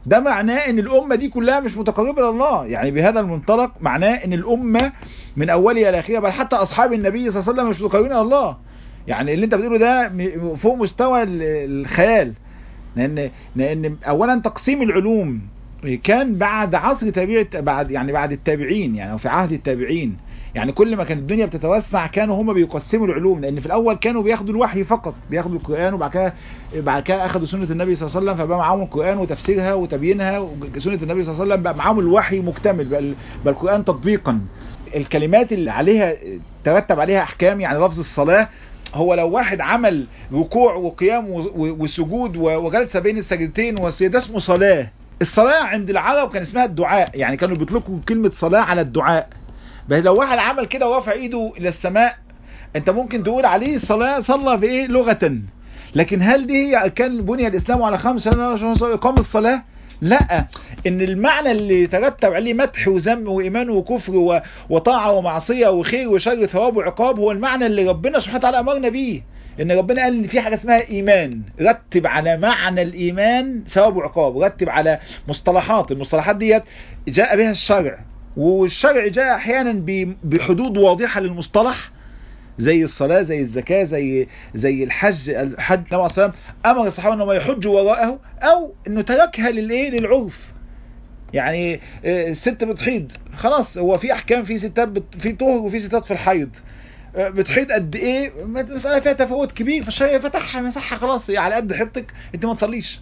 ده معناه ان الامة دي كلها مش متقربة الى الله يعني بهذا المنطلق معناه ان الامة من اولها الى اخرها بل حتى اصحاب النبي صلى الله عليه وسلم مش متقربين الى الله يعني اللي انت بتقوله ده فوق مستوى الخيال لان لان اولا تقسيم العلوم كان بعد عصر تابعي بعد يعني بعد التابعين يعني في عهد التابعين يعني كل ما كانت الدنيا بتتوسع كانوا هم بيقسموا العلوم لان في الاول كانوا بياخدوا الوحي فقط بياخدوا القران وبعد كده بعد كده اخذوا سنه النبي صلى الله عليه وسلم فبقى معاهم القران وتفسيرها وتبيينها وسنه النبي صلى الله عليه وسلم بقى معاهم الوحي مكتمل بقى القران تطبيقا الكلمات اللي عليها ترتب عليها احكام يعني لفظ الصلاه هو لو واحد عمل ركوع وقيام وسجود وجلسه بين السجدتين وده اسمه صلاه الصلاه عند العرب كان اسمها الدعاء يعني كانوا بيطلقوا كلمه صلاه على الدعاء بس لو واحد عمل كده ورفع ايده الى السماء انت ممكن تقول عليه الصلاة صلى بايه لغة لكن هل دي هي كان بني الاسلام على خمس اقام الصلاة لا ان المعنى اللي ترتب عليه مدح وذم وايمان وكفر وطاعة ومعصية وخير وشر ثواب وعقاب هو المعنى اللي ربنا سبحانه وتعالى امرنا بيه ان ربنا قال ان في حاجة اسمها ايمان رتب على معنى الايمان ثواب وعقاب رتب على مصطلحات المصطلحات ديت جاء بها الشرع والشرع جاء احيانا بحدود واضحة للمصطلح زي الصلاة زي الزكاة زي زي الحج الحج النبي عليه الصلاة امر الصحابة انهم يحجوا وراءه او انه تركها للايه للعرف يعني الست بتحيض خلاص هو في احكام في ستات في طهر وفي ستات في الحيض بتحيض قد ايه مسألة فيها تفاوت كبير فالشرع فتحها مسحها خلاص على قد حيضتك انت ما تصليش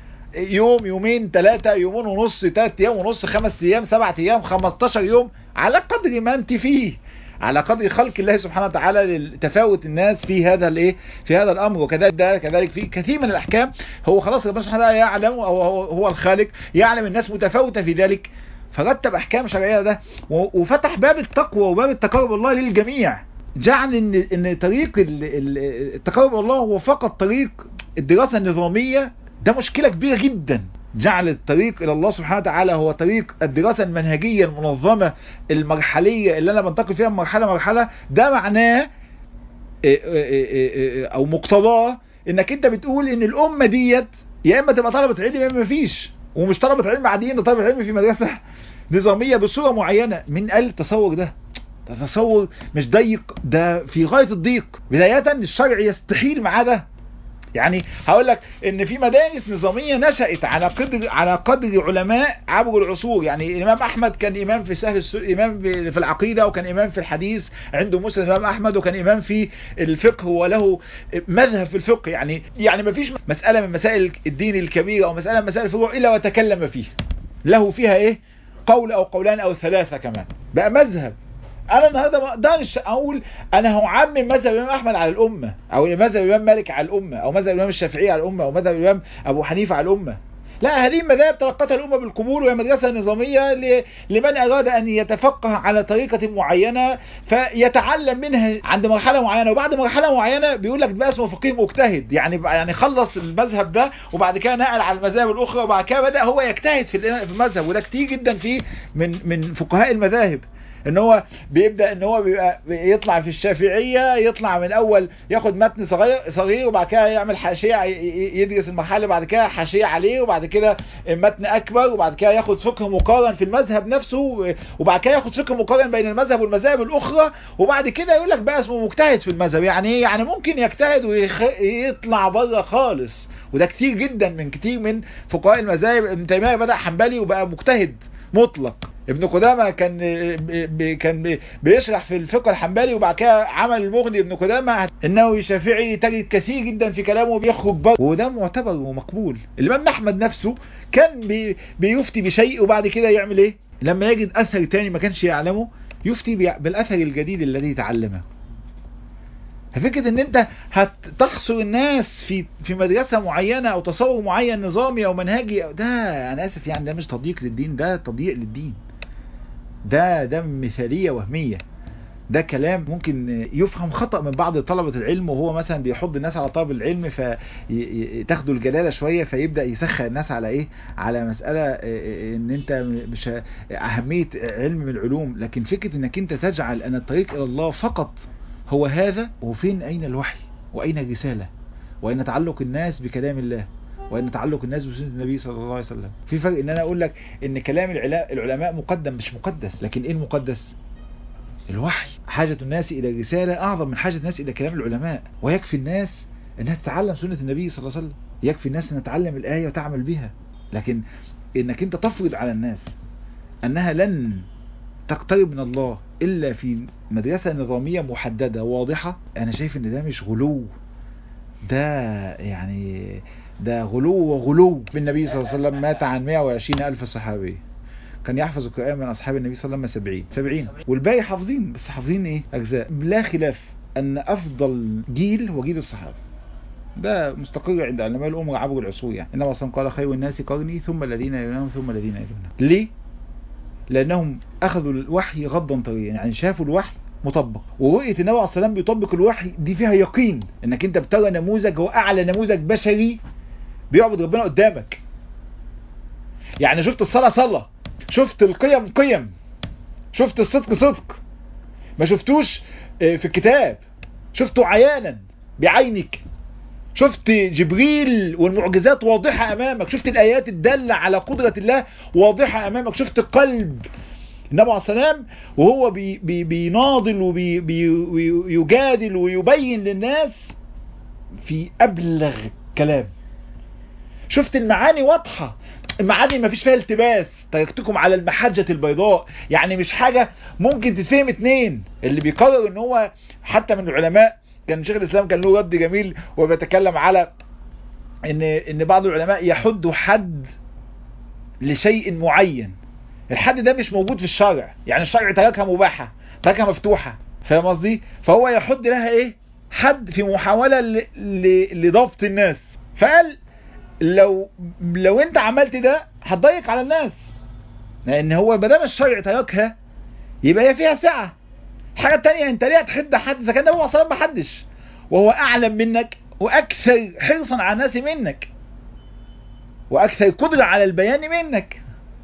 يوم يومين ثلاثة يومين ونص ثلاث ايام ونص خمس ايام سبعة ايام 15 يوم على قدر ما انت فيه على قدر خلق الله سبحانه وتعالى لتفاوت الناس في هذا الايه في هذا الامر وكذلك ده كذلك في كثير من الاحكام هو خلاص ربنا سبحانه وتعالى يعلم او هو الخالق يعلم الناس متفاوته في ذلك فرتب احكام شرعيه ده وفتح باب التقوى وباب التقرب الله للجميع جعل ان ان طريق التقرب الله هو فقط طريق الدراسه النظاميه ده مشكلة كبيرة جدا جعل الطريق الى الله سبحانه وتعالى هو طريق الدراسة المنهجية المنظمة المرحلية اللي انا بنتقل فيها من مرحلة مرحلة ده معناه او مقتضاه انك انت بتقول ان الامة ديت يا اما تبقى طلبة علم يا اما مفيش ومش طلبة علم عاديين ده طلبة علم في مدرسة نظامية بصورة معينة من قال التصور ده تصور مش ضيق ده في غاية الضيق بداية الشرع يستحيل معاه ده يعني هقول لك ان في مدارس نظامية نشأت على قدر على قدر علماء عبر العصور يعني الامام احمد كان امام في سهل السر... امام في العقيدة وكان امام في الحديث عنده مسلم الامام احمد وكان امام في الفقه وله مذهب في الفقه يعني يعني ما فيش مسألة من مسائل الدين الكبيرة او مسألة من مسائل الفروع الا وتكلم فيها له فيها ايه قول او قولان او ثلاثة كمان بقى مذهب انا النهارده ما اقدرش اقول انا هعمم مذهب الامام احمد على الامه او مذهب الامام مالك على الامه او مذهب الامام الشافعي على الامه او مذهب الامام ابو حنيفه على الامه لا هذه المذاهب تلقتها الامه بالقبول وهي مدرسه نظاميه لمن اراد ان يتفقه على طريقه معينه فيتعلم منها عند مرحله معينه وبعد مرحله معينه بيقول لك بقى اسمه فقيه مجتهد يعني يعني خلص المذهب ده وبعد كده نقل على المذاهب الاخرى وبعد كده بدا هو يجتهد في المذهب وده كتير جدا في من من فقهاء المذاهب ان هو بيبدا ان هو بيبقى يطلع في الشافعيه يطلع من اول ياخد متن صغير صغير وبعد كده يعمل حاشيه يدرس المرحله بعد كده حاشيه عليه وبعد كده متن اكبر وبعد كده ياخد فقه مقارن في المذهب نفسه وبعد كده ياخد فقه مقارن بين المذهب والمذاهب الاخرى وبعد كده يقول لك بقى اسمه مجتهد في المذهب يعني ايه يعني ممكن يجتهد ويطلع بره خالص وده كتير جدا من كتير من فقهاء المذاهب ابن تيميه بدا حنبلي وبقى مجتهد مطلق ابن قدامة كان بي كان بيشرح في الفقه الحنبلي وبعد كده عمل المغني ابن قدامة انه شافعي تجد كثير جدا في كلامه بيخرج بره وده معتبر ومقبول الامام احمد نفسه كان بي بيفتي بشيء وبعد كده يعمل ايه لما يجد اثر تاني ما كانش يعلمه يفتي بالاثر الجديد الذي تعلمه ففكرة ان انت هتخسر الناس في في مدرسة معينة او تصور معين نظامي او منهجي ده انا اسف يعني ده مش تضييق للدين ده تضييع للدين ده ده مثالية وهمية ده كلام ممكن يفهم خطأ من بعض طلبة العلم وهو مثلا بيحض الناس على طلب العلم فتاخدوا الجلالة شوية فيبدأ يسخن الناس على ايه على مسألة ان انت مش اهمية علم من العلوم لكن فكرة انك انت تجعل ان الطريق الى الله فقط هو هذا وفين أين الوحي وأين الرسالة وأين تعلق الناس بكلام الله وان تعلق الناس بسنه النبي صلى الله عليه وسلم في فرق ان انا اقول لك ان كلام العلا- العلماء مقدم مش مقدس لكن ايه المقدس الوحي حاجة الناس إلى الرسالة أعظم من حاجة الناس إلى كلام العلماء ويكفي الناس أنها تتعلم سنة النبي صلى الله عليه وسلم يكفي الناس أن تتعلم الآية وتعمل بها لكن إنك أنت تفرض على الناس أنها لن تقترب من الله إلا في مدرسة نظامية محددة واضحة أنا شايف أن ده مش غلو ده يعني ده غلو وغلو بالنبي صلى الله عليه وسلم مات عن 120 ألف صحابي كان يحفظ القرآن من أصحاب النبي صلى الله عليه وسلم 70 70 والباقي حافظين بس حافظين إيه أجزاء لا خلاف أن أفضل جيل هو جيل الصحابة ده مستقر عند علماء الأمة عبر العصور يعني إنما أصلا قال خير الناس قرني ثم الذين يلونهم ثم الذين يلونهم ليه؟ لأنهم أخذوا الوحي غضا طريا يعني شافوا الوحي مطبق ورؤية النبي عليه الصلاة والسلام بيطبق الوحي دي فيها يقين انك انت بترى نموذج هو اعلى نموذج بشري بيعبد ربنا قدامك يعني شفت الصلاة صلاة شفت القيم قيم شفت الصدق صدق ما شفتوش آه، في الكتاب شفته عيانا بعينك شفت جبريل والمعجزات واضحة امامك شفت الايات الدالة على قدرة الله واضحة امامك شفت قلب النبي عليه السلام وهو بي بي بيناضل وبيجادل ويبين للناس في ابلغ كلام شفت المعاني واضحة المعاني ما فيش فيها التباس تركتكم على المحجة البيضاء يعني مش حاجة ممكن تتفهم اتنين اللي بيقرر ان هو حتى من العلماء كان شيخ الاسلام كان له رد جميل وبيتكلم على ان ان بعض العلماء يحدوا حد لشيء معين الحد ده مش موجود في الشرع يعني الشرع تركها مباحة تركها مفتوحة فاهم قصدي فهو يحد لها ايه حد في محاولة ل... ل... لضبط الناس فقال لو لو انت عملت ده هتضيق على الناس لان هو ما دام الشرع تركها يبقى هي فيها سعة الحاجة التانية انت ليه هتحد حد اذا كان النبي صلى الله عليه وسلم ما حدش وهو اعلم منك واكثر حرصا على الناس منك واكثر قدرة على البيان منك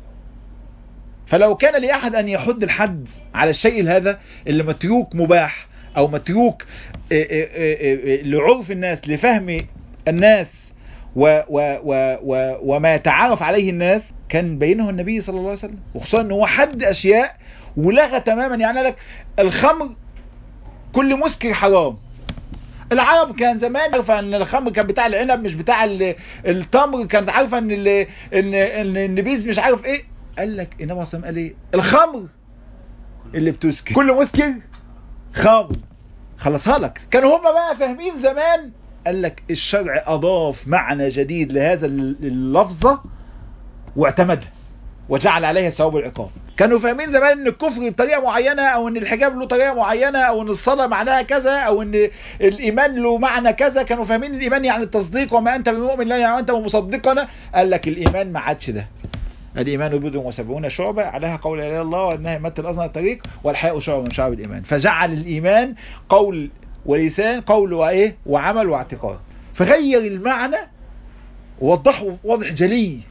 فلو كان لأحد أن يحد الحد على الشيء هذا اللي متروك مباح أو متروك آه، آه، آه، آه، لعرف الناس لفهم الناس و و و و وما يتعارف عليه الناس كان بينه النبي صلى الله عليه وسلم وخصوصا ان هو حد اشياء ولغى تماما يعني لك الخمر كل مسكر حرام العرب كان زمان عارفه ان الخمر كان بتاع العنب مش بتاع ال- التمر كانت عارفه ان ال- ان ان النبيذ مش عارف ايه قال لك النبي صلى الله عليه وسلم قال ايه الخمر اللي بتسكر كل مسكر خمر خلصها لك كانوا هم بقى فاهمين زمان قال لك الشرع اضاف معنى جديد لهذا اللفظه واعتمدها وجعل عليها ثواب العقاب كانوا فاهمين زمان ان الكفر بطريقه معينه او ان الحجاب له طريقه معينه او ان الصلاه معناها كذا او ان الايمان له معنى كذا كانوا فاهمين الايمان يعني التصديق وما انت بمؤمن لا يعني انت بمصدقنا قال لك الايمان ما عادش ده الإيمان بضع وسبعون شعبة عليها قول لا إله إلا الله وأنها مت الأصنع الطريق والحياء شعبة من شعب الإيمان فجعل الإيمان قول ولسان قول وإيه وعمل واعتقاد فغير المعنى ووضحه واضح جلي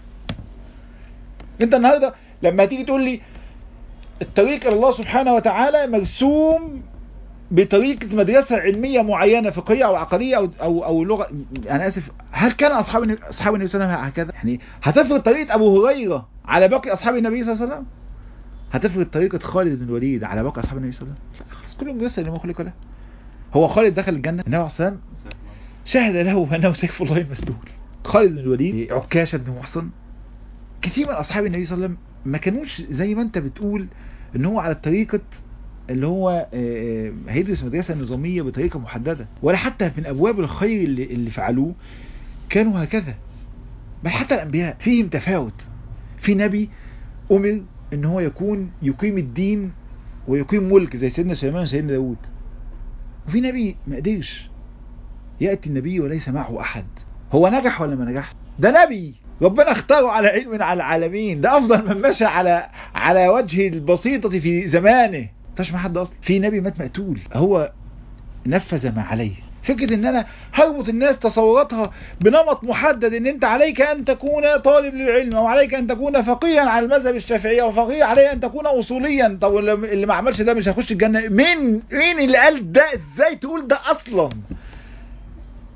انت النهاردة لما تيجي تقول لي الطريق الى الله سبحانه وتعالى مرسوم بطريقة مدرسة علمية معينة فقهية أو عقدية أو أو أو لغة أنا آسف هل كان أصحاب النبي أصحاب النبي صلى الله عليه وسلم هكذا؟ يعني هتفرض طريقة أبو هريرة على باقي أصحاب النبي صلى الله عليه وسلم؟ هتفرض طريقة خالد بن الوليد على باقي أصحاب النبي صلى الله عليه وسلم؟ لا خلاص كلهم بيوصل لما خلق له هو خالد دخل الجنة النبي عليه الصلاة والسلام شهد له أنه سيف الله المسلول خالد بن الوليد عكاشة بن محصن كثير من أصحاب النبي صلى الله عليه وسلم ما كانوش زي ما أنت بتقول ان هو على طريقة اللي هو آه، هيدرس مدرسة نظامية بطريقة محددة ولا حتى من أبواب الخير اللي, اللي فعلوه كانوا هكذا بل حتى الأنبياء فيهم تفاوت في نبي أمر ان هو يكون يقيم الدين ويقيم ملك زي سيدنا سليمان وسيدنا داود وفي نبي ما قدرش يأتي النبي وليس معه أحد هو نجح ولا ما نجحش ده نبي ربنا اختاره على علم على العالمين ده افضل من مشى على على وجه البسيطة في زمانه مش مع حد اصلا في نبي مات مقتول هو نفذ ما عليه فكرة ان انا هربط الناس تصوراتها بنمط محدد ان انت عليك ان تكون طالب للعلم او عليك ان تكون فقيها على المذهب الشافعي او فقيه عليه ان تكون اصوليا طب اللي ما عملش ده مش هيخش الجنة مين مين اللي قال ده ازاي تقول ده اصلا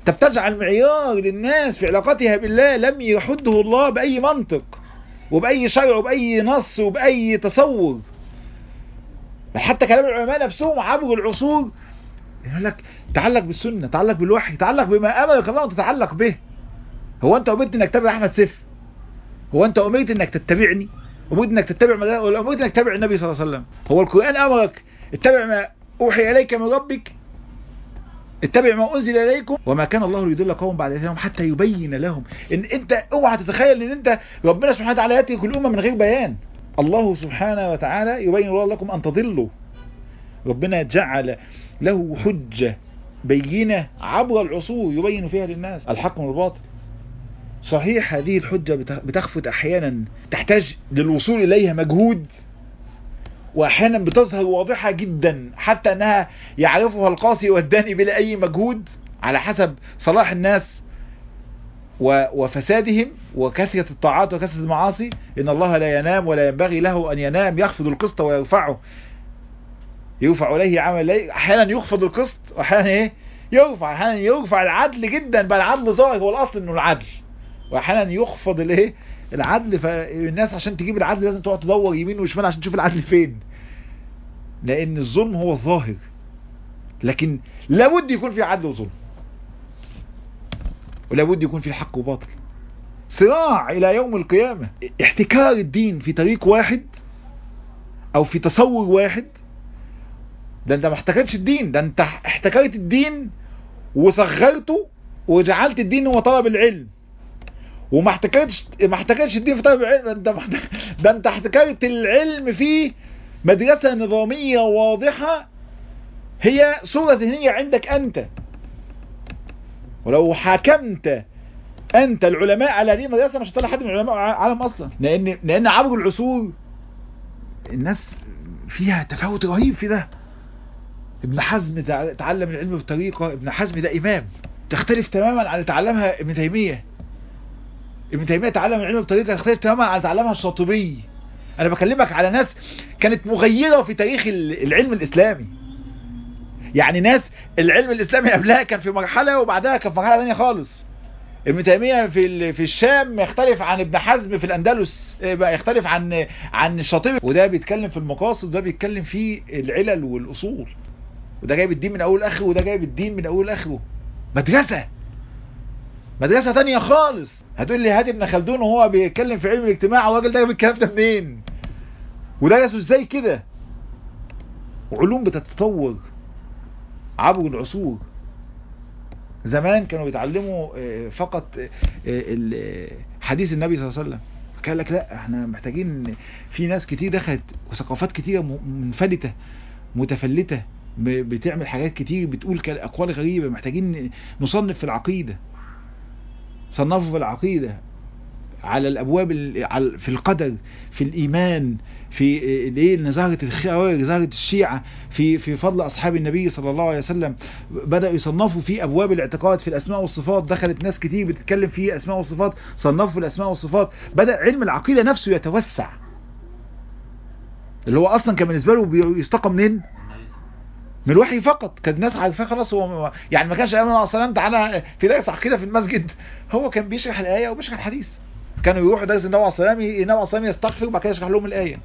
انت بتجعل معيار للناس في علاقتها بالله لم يحده الله بأي منطق وبأي شرع وبأي نص وبأي تصور بل حتى كلام العلماء نفسهم عبر العصور يقول لك تعلق بالسنة تعلق بالوحي تعلق بما أمرك الله أن تتعلق به هو أنت أمرت أنك تتبع أحمد سيف هو أنت أمرت أنك تتبعني أمرت أنك تتبع مدار ولا أمرت أنك تتبع النبي صلى الله عليه وسلم هو القرآن أمرك اتبع ما أوحي إليك من ربك اتبع ما أنزل إليكم وما كان الله ليضل قوم بعد ذلك حتى يبين لهم إن أنت اوعى تتخيل إن أنت ربنا سبحانه وتعالى يأتي كل أمة من غير بيان الله سبحانه وتعالى يبين الله لكم أن تضلوا ربنا جعل له حجة بينة عبر العصور يبين فيها للناس الحق من الباطل صحيح هذه الحجة بتخفت أحيانا تحتاج للوصول إليها مجهود وأحيانا بتظهر واضحة جدا حتى أنها يعرفها القاسي والداني بلا أي مجهود على حسب صلاح الناس وفسادهم وكثرة الطاعات وكثرة المعاصي إن الله لا ينام ولا ينبغي له أن ينام يخفض القسط ويرفعه يرفع إليه عمل إليه أحيانا يخفض القسط وأحيانا إيه يرفع أحيانا يرفع العدل جدا بل العدل ظاهر هو الأصل إنه العدل وأحيانا يخفض الإيه العدل فالناس عشان تجيب العدل لازم تقعد تدور يمين وشمال عشان تشوف العدل فين لأن الظلم هو الظاهر لكن لابد يكون في عدل وظلم ولابد يكون في حق وباطل صراع الى يوم القيامة احتكار الدين في طريق واحد او في تصور واحد ده انت ما احتكرتش الدين ده انت احتكرت الدين وصغرته وجعلت الدين هو طلب العلم وما احتكرتش ما احتكرتش الدين في طلب العلم ده انت ده انت احتكرت العلم في مدرسة نظامية واضحة هي صورة ذهنية عندك انت ولو حكمت انت العلماء على هذه المدرسه مش هتطلع حد من علماء العالم اصلا لان لان عبر العصور الناس فيها تفاوت رهيب في ده ابن حزم تعلم العلم بطريقه ابن حزم ده امام تختلف تماما عن اللي تعلمها ابن تيميه ابن تيميه تعلم العلم بطريقه تختلف تماما عن اللي تعلمها الشاطبي انا بكلمك على ناس كانت مغيره في تاريخ العلم الاسلامي يعني ناس العلم الاسلامي قبلها كان في مرحلة وبعدها كان في مرحلة ثانيه خالص ابن تيمية في في الشام يختلف عن ابن حزم في الاندلس يختلف عن عن الشاطبي وده بيتكلم في المقاصد وده بيتكلم في العلل والاصول وده جايب الدين من اول لاخره وده جايب الدين من اول لاخره مدرسة مدرسة ثانيه خالص هتقول لي هادي ابن خلدون وهو بيتكلم في علم الاجتماع الراجل ده جايب الكلام ده منين ودرسوا ازاي كده وعلوم بتتطور عبر العصور زمان كانوا يتعلموا فقط حديث النبي صلى الله عليه وسلم قال لك لا احنا محتاجين في ناس كتير دخلت وثقافات كتيرة منفلتة متفلتة بتعمل حاجات كتير بتقول اقوال غريبة محتاجين نصنف في العقيدة صنفوا في العقيدة على الابواب في القدر في الايمان في الايه نزاهه الخوارج نزاهه الشيعه في في فضل اصحاب النبي صلى الله عليه وسلم بداوا يصنفوا في ابواب الاعتقاد في الاسماء والصفات دخلت ناس كتير بتتكلم في اسماء والصفات صنفوا في الاسماء والصفات بدا علم العقيده نفسه يتوسع اللي هو اصلا كان بالنسبه له يستقى منين من الوحي فقط كانت الناس عارفاه خلاص هو يعني ما كانش ايام السلام تعالى في درس عقيده في المسجد هو كان بيشرح الايه وبيشرح الحديث كانوا يروحوا درس النبي عليه السلام النبي عليه السلام يستغفر وبعد كده يشرح لهم الايه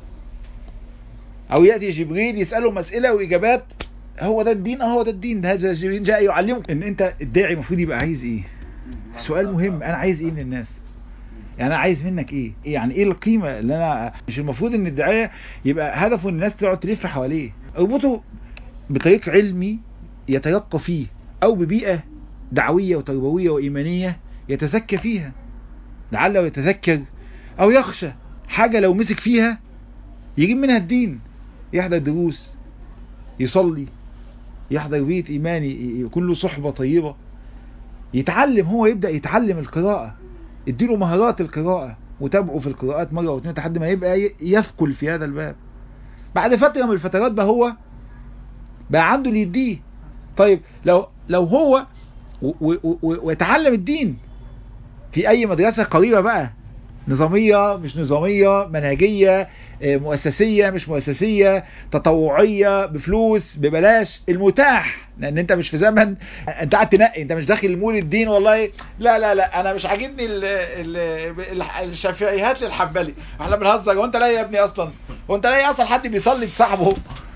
او ياتي جبريل يسالهم اسئله واجابات هو ده الدين هو ده الدين هذا جبريل جاء يعلمك ان انت الداعي المفروض يبقى عايز ايه سؤال مهم انا عايز ايه من الناس يعني انا عايز منك ايه يعني ايه القيمه اللي انا مش المفروض ان الداعيه يبقى هدفه ان الناس تقعد تلف حواليه اربطه بطريق علمي يتيقى فيه او ببيئه دعويه وتربويه وايمانيه يتزكى فيها لعله يتذكر او يخشى حاجة لو مسك فيها يجيب منها الدين يحضر دروس يصلي يحضر بيت ايماني يكون له صحبة طيبة يتعلم هو يبدأ يتعلم القراءة اديله مهارات القراءة وتابعه في القراءات مرة واثنين لحد ما يبقى يثقل في هذا الباب بعد فترة من الفترات بقى هو بقى عنده اللي يديه طيب لو لو هو ويتعلم الدين في اي مدرسة قريبة بقى نظامية مش نظامية منهجية مؤسسية مش مؤسسية تطوعية بفلوس ببلاش المتاح لان انت مش في زمن انت قاعد تنقي انت مش داخل المول الدين والله لا لا لا انا مش عاجبني الشافعي هات لي الحنبلي احنا بنهزر هو انت لاقي يا ابني اصلا هو انت لاقي اصلا حد بيصلي بصاحبه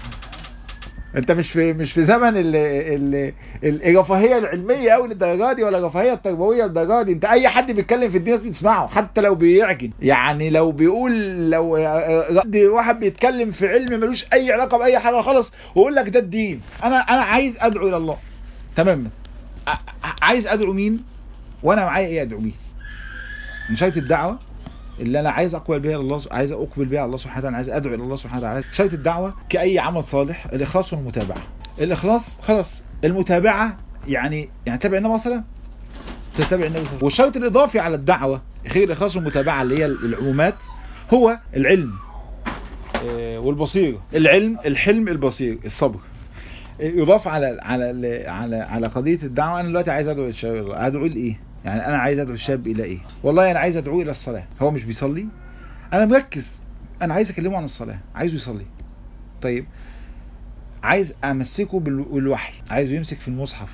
انت مش في مش في زمن ال ال الرفاهيه العلميه قوي للدرجه دي ولا الرفاهيه التربويه للدرجه دي انت اي حد بيتكلم في الدين بتسمعه حتى لو بيعجن يعني لو بيقول لو واحد بيتكلم في علم ملوش اي علاقه باي حاجه خالص ويقول لك ده الدين انا انا عايز ادعو الى الله تماما عايز ادعو مين وانا معايا ايه ادعو بيه نشايه الدعوه اللي انا عايز اقبل بيها الله عايز اقبل بيها الله سبحانه وتعالى عايز ادعو الى الله سبحانه وتعالى شرط الدعوه كاي عمل صالح الاخلاص والمتابعه الاخلاص خلاص المتابعه يعني يعني تابع النبي صلى الله عليه وسلم تتابع النبي صلى الله عليه وسلم والشرط الاضافي على الدعوه غير الاخلاص والمتابعه اللي هي العمومات هو العلم والبصيره العلم الحلم البصير الصبر يضاف على على على على قضيه الدعوه انا دلوقتي عايز ادعو الشباب ادعو لايه يعني انا عايز ادعو الشاب الى ايه والله انا عايز ادعوه الى الصلاة هو مش بيصلي انا مركز انا عايز اكلمه عن الصلاة عايزه يصلي طيب عايز امسكه بالوحي عايزه يمسك في المصحف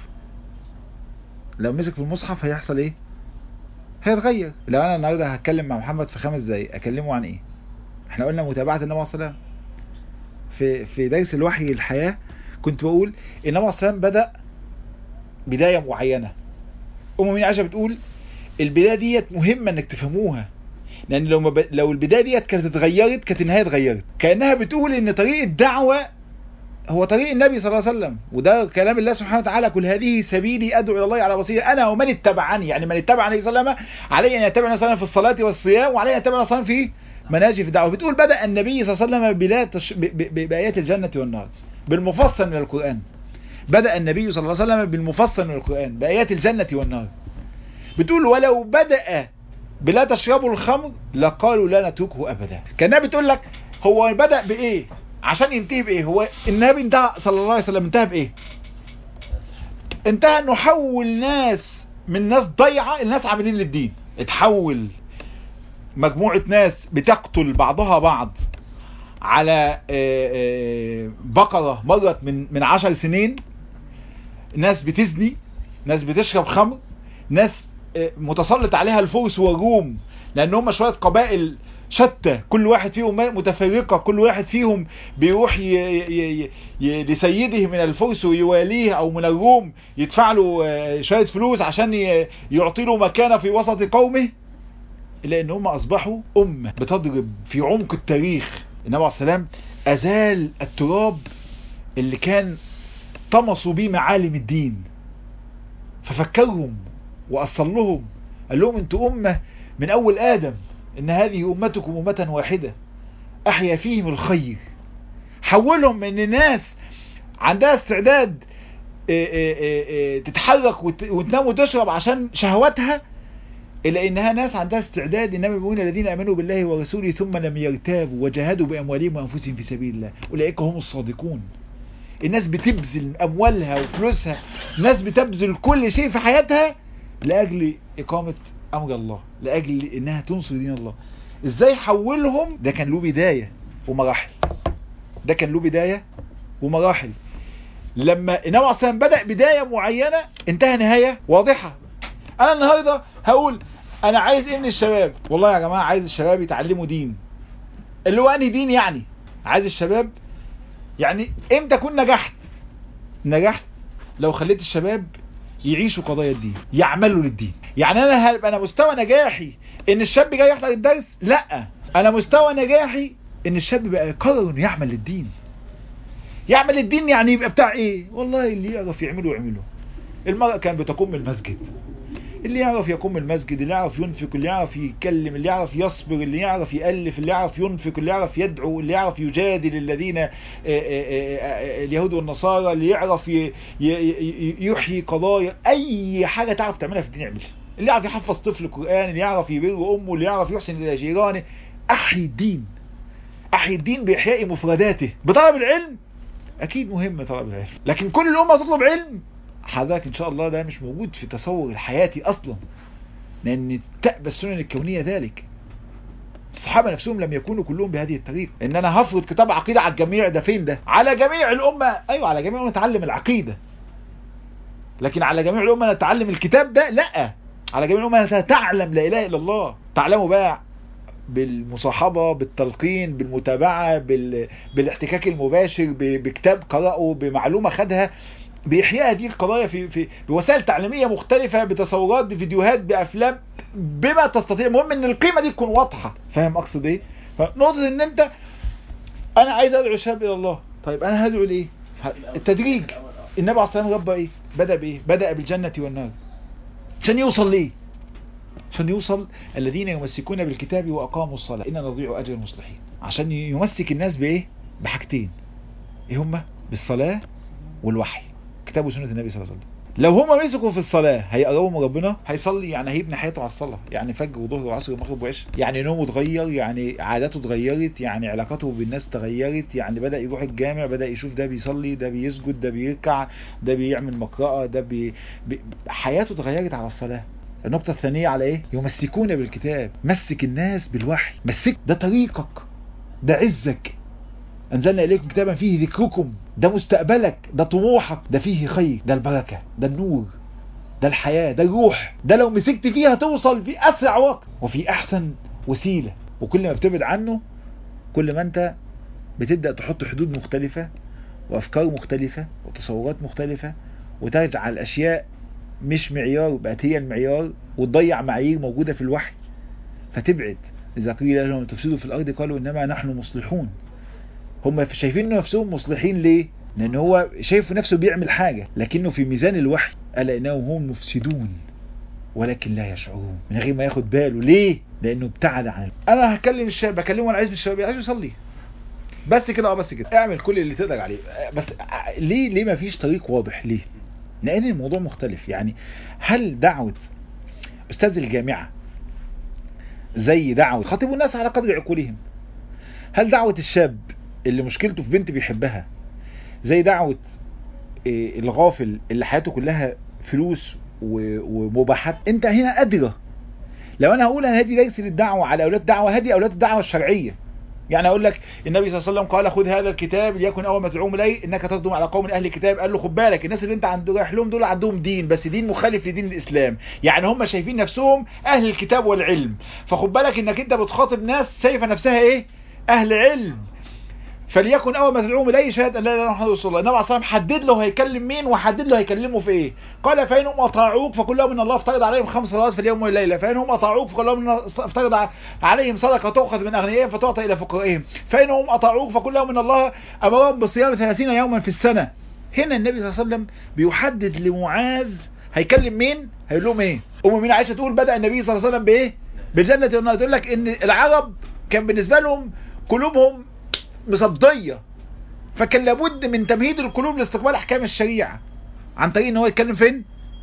لو مسك في المصحف هيحصل ايه هيتغير لو انا النهارده هتكلم مع محمد في خمس دقايق اكلمه عن ايه احنا قلنا متابعة النبي صلى الله عليه وسلم في في درس الوحي الحياة كنت بقول النبي صلى الله عليه وسلم بدأ بداية معينة ام مين عائشه بتقول البدايه ديت مهمه انك تفهموها لان لو مب... لو البدايه ديت كانت اتغيرت كانت النهايه اتغيرت كانها بتقول ان طريق الدعوه هو طريق النبي صلى الله عليه وسلم وده كلام الله سبحانه وتعالى كل هذه سبيلي ادعو الى الله على بصيره انا ومن اتبعني يعني من اتبع النبي صلى الله عليه وسلم علي ان يتبع النبي صلى الله عليه وسلم في الصلاه والصيام وعلي ان يتبع النبي صلى الله عليه وسلم في مناجي في الدعوه بتقول بدا النبي صلى الله عليه وسلم بلا تش... ب... ب... بايات الجنه والنار بالمفصل من القران بدا النبي صلى الله عليه وسلم بالمفصل من القران بايات الجنه والنار بتقول ولو بدأ بلا تشربوا الخمر لقالوا لا نتركه ابدا كانها بتقول لك هو بدأ بايه عشان ينتهي بايه هو النبي انتهى صلى الله عليه وسلم انتهى بايه انتهى انه حول ناس من ناس ضيعة الناس عاملين للدين اتحول مجموعة ناس بتقتل بعضها بعض على بقرة مرت من من عشر سنين ناس بتزني ناس بتشرب خمر ناس متسلط عليها الفرس والروم لان هم شوية قبائل شتى كل واحد فيهم متفرقة كل واحد فيهم بيروح ي... ي... ي... لسيده من الفرس ويواليه او من الروم يدفع له شوية فلوس عشان ي... يعطي له مكانة في وسط قومه الا ان هم اصبحوا امة بتضرب في عمق التاريخ النبي عليه السلام ازال التراب اللي كان طمسوا بيه معالم الدين ففكرهم وأصل لهم قال لهم انتوا أمة من أول آدم إن هذه أمتكم أمة واحدة أحيا فيهم الخير حولهم من ناس عندها استعداد تتحرك وتنام وتشرب عشان شهواتها إلى إنها ناس عندها استعداد إنما بيقولون الذين آمنوا بالله ورسوله ثم لم يرتابوا وجاهدوا بأموالهم وأنفسهم في سبيل الله أولئك هم الصادقون الناس بتبذل أموالها وفلوسها الناس بتبذل كل شيء في حياتها لأجل إقامة أمر الله لأجل إنها تنصر دين الله إزاي حولهم ده كان له بداية ومراحل ده كان له بداية ومراحل لما النبي عليه الصلاة بدأ بداية معينة انتهى نهاية واضحة أنا النهاردة هقول أنا عايز إيه من الشباب والله يا جماعة عايز الشباب يتعلموا دين اللي هو أنهي دين يعني عايز الشباب يعني امتى اكون نجحت نجحت لو خليت الشباب يعيشوا قضايا الدين يعملوا للدين يعني انا هل انا مستوى نجاحي ان الشاب جاي يحضر الدرس لا انا مستوى نجاحي ان الشاب بقى يقرر انه يعمل للدين يعمل للدين يعني يبقى بتاع ايه والله اللي يعرف يعمله يعمله المرأة كان بتقوم المسجد اللي يعرف يقوم المسجد اللي يعرف ينفق اللي يعرف يتكلم اللي يعرف يصبر اللي يعرف يألف اللي يعرف ينفق اللي يعرف يدعو اللي يعرف يجادل الذين اليهود والنصارى اللي يعرف يحيي قضايا اي حاجة تعرف تعملها في الدين اعملها اللي يعرف يحفظ طفل القرآن اللي يعرف يبر امه اللي يعرف يحسن الى جيرانه احيي الدين احيي الدين باحياء مفرداته بطلب العلم اكيد مهم طلب العلم لكن كل الامة تطلب علم حضرتك ان شاء الله ده مش موجود في تصور الحياتي اصلا لان تأبى السنن الكونية ذلك الصحابة نفسهم لم يكونوا كلهم بهذه الطريقة ان انا هفرض كتاب عقيدة على الجميع ده فين ده على جميع الامة ايوه على جميع الامة نتعلم العقيدة لكن على جميع الامة نتعلم الكتاب ده لا على جميع الامة تعلم لا اله الا الله تعلموا بقى بالمصاحبة بالتلقين بالمتابعة بال... بالاحتكاك المباشر ب... بكتاب قرأه بمعلومة خدها بإحياء هذه القضايا في, في بوسائل تعليمية مختلفة بتصورات بفيديوهات بأفلام بما تستطيع المهم ان القيمة دي تكون واضحة فاهم اقصد ايه فنقطة ان انت انا عايز ادعو الشباب الى الله طيب انا هدعو ليه التدريج النبي عليه الصلاة والسلام ربى ايه بدأ بايه بدأ بالجنة والنار عشان يوصل ليه عشان يوصل الذين يمسكون بالكتاب واقاموا الصلاة ان نضيع اجر المصلحين عشان يمسك الناس بايه بحاجتين ايه هما بالصلاة والوحي كتاب وسنة النبي صلى الله عليه وسلم لو هما مسكوا في الصلاة هيقربوا من ربنا هيصلي يعني هيبني حياته على الصلاة يعني فجر وظهر وعصر ومغرب وعشاء يعني نومه اتغير يعني عاداته اتغيرت يعني علاقاته بالناس تغيرت يعني بدأ يروح الجامع بدأ يشوف ده بيصلي ده بيسجد ده بيركع ده بيعمل مقرأة ده بي... بي... حياته اتغيرت على الصلاة النقطة الثانية على ايه يمسكون بالكتاب مسك الناس بالوحي مسك ده طريقك ده عزك انزلنا اليكم كتابا فيه ذكركم ده مستقبلك ده طموحك ده فيه خير ده البركة ده النور ده الحياة ده الروح ده لو مسكت فيها توصل في اسرع وقت وفي احسن وسيلة وكل ما بتبعد عنه كل ما انت بتبدأ تحط حدود مختلفة وافكار مختلفة وتصورات مختلفة وترجع الاشياء مش معيار بقت هي المعيار وتضيع معايير موجودة في الوحي فتبعد إذا قيل لهم تفسدوا في الأرض قالوا إنما نحن مصلحون هم شايفين نفسهم مصلحين ليه لأن هو شايف نفسه بيعمل حاجة لكنه في ميزان الوحي ألا إنهم هم مفسدون ولكن لا يشعرون من غير ما ياخد باله ليه لأنه ابتعد عنه أنا هكلم الشاب بكلمه أنا عايز من الشباب عايز يصلي بس كده اه بس كده اعمل كل اللي تقدر عليه بس ليه ليه ما فيش طريق واضح ليه لان الموضوع مختلف يعني هل دعوة استاذ الجامعة زي دعوة خاطبوا الناس على قدر عقولهم هل دعوة الشاب اللي مشكلته في بنت بيحبها زي دعوة الغافل اللي حياته كلها فلوس ومباحات انت هنا ادرى لو انا هقول انا هدي درس للدعوة على اولاد الدعوة هدي اولاد الدعوة الشرعية يعني اقول لك النبي صلى الله عليه وسلم قال خذ هذا الكتاب ليكن اول ما تدعوهم اليه انك تقدم على قوم من اهل الكتاب قال له خد بالك الناس اللي انت عند رايح لهم دول عندهم دين بس دين مخالف لدين الاسلام يعني هم شايفين نفسهم اهل الكتاب والعلم فخد بالك انك انت بتخاطب ناس شايفه نفسها ايه اهل علم فليكن اول ما تدعوهم اليه شهاده ان لا اله الا الله محمد رسول الله النبي عليه الصلاه والسلام حدد له هيكلم مين وحدد له هيكلمه في ايه قال فانهم اطاعوك فقل لهم ان الله افترض عليهم خمس صلوات في اليوم والليله فانهم اطاعوك فقل لهم ان افترض عليهم صدقه تؤخذ من اغنيائهم فتعطى الى فقرائهم فانهم اطاعوك فقل لهم ان الله امرهم بصيام 30 يوما في السنه هنا النبي صلى الله عليه وسلم بيحدد لمعاذ هيكلم مين هيقول لهم ايه ام مين عائشه تقول بدا النبي صلى الله عليه وسلم بايه بالجنه والنار تقول لك ان العرب كان بالنسبه لهم قلوبهم مصديه فكان لابد من تمهيد القلوب لاستقبال احكام الشريعه عن طريق ان هو يتكلم فين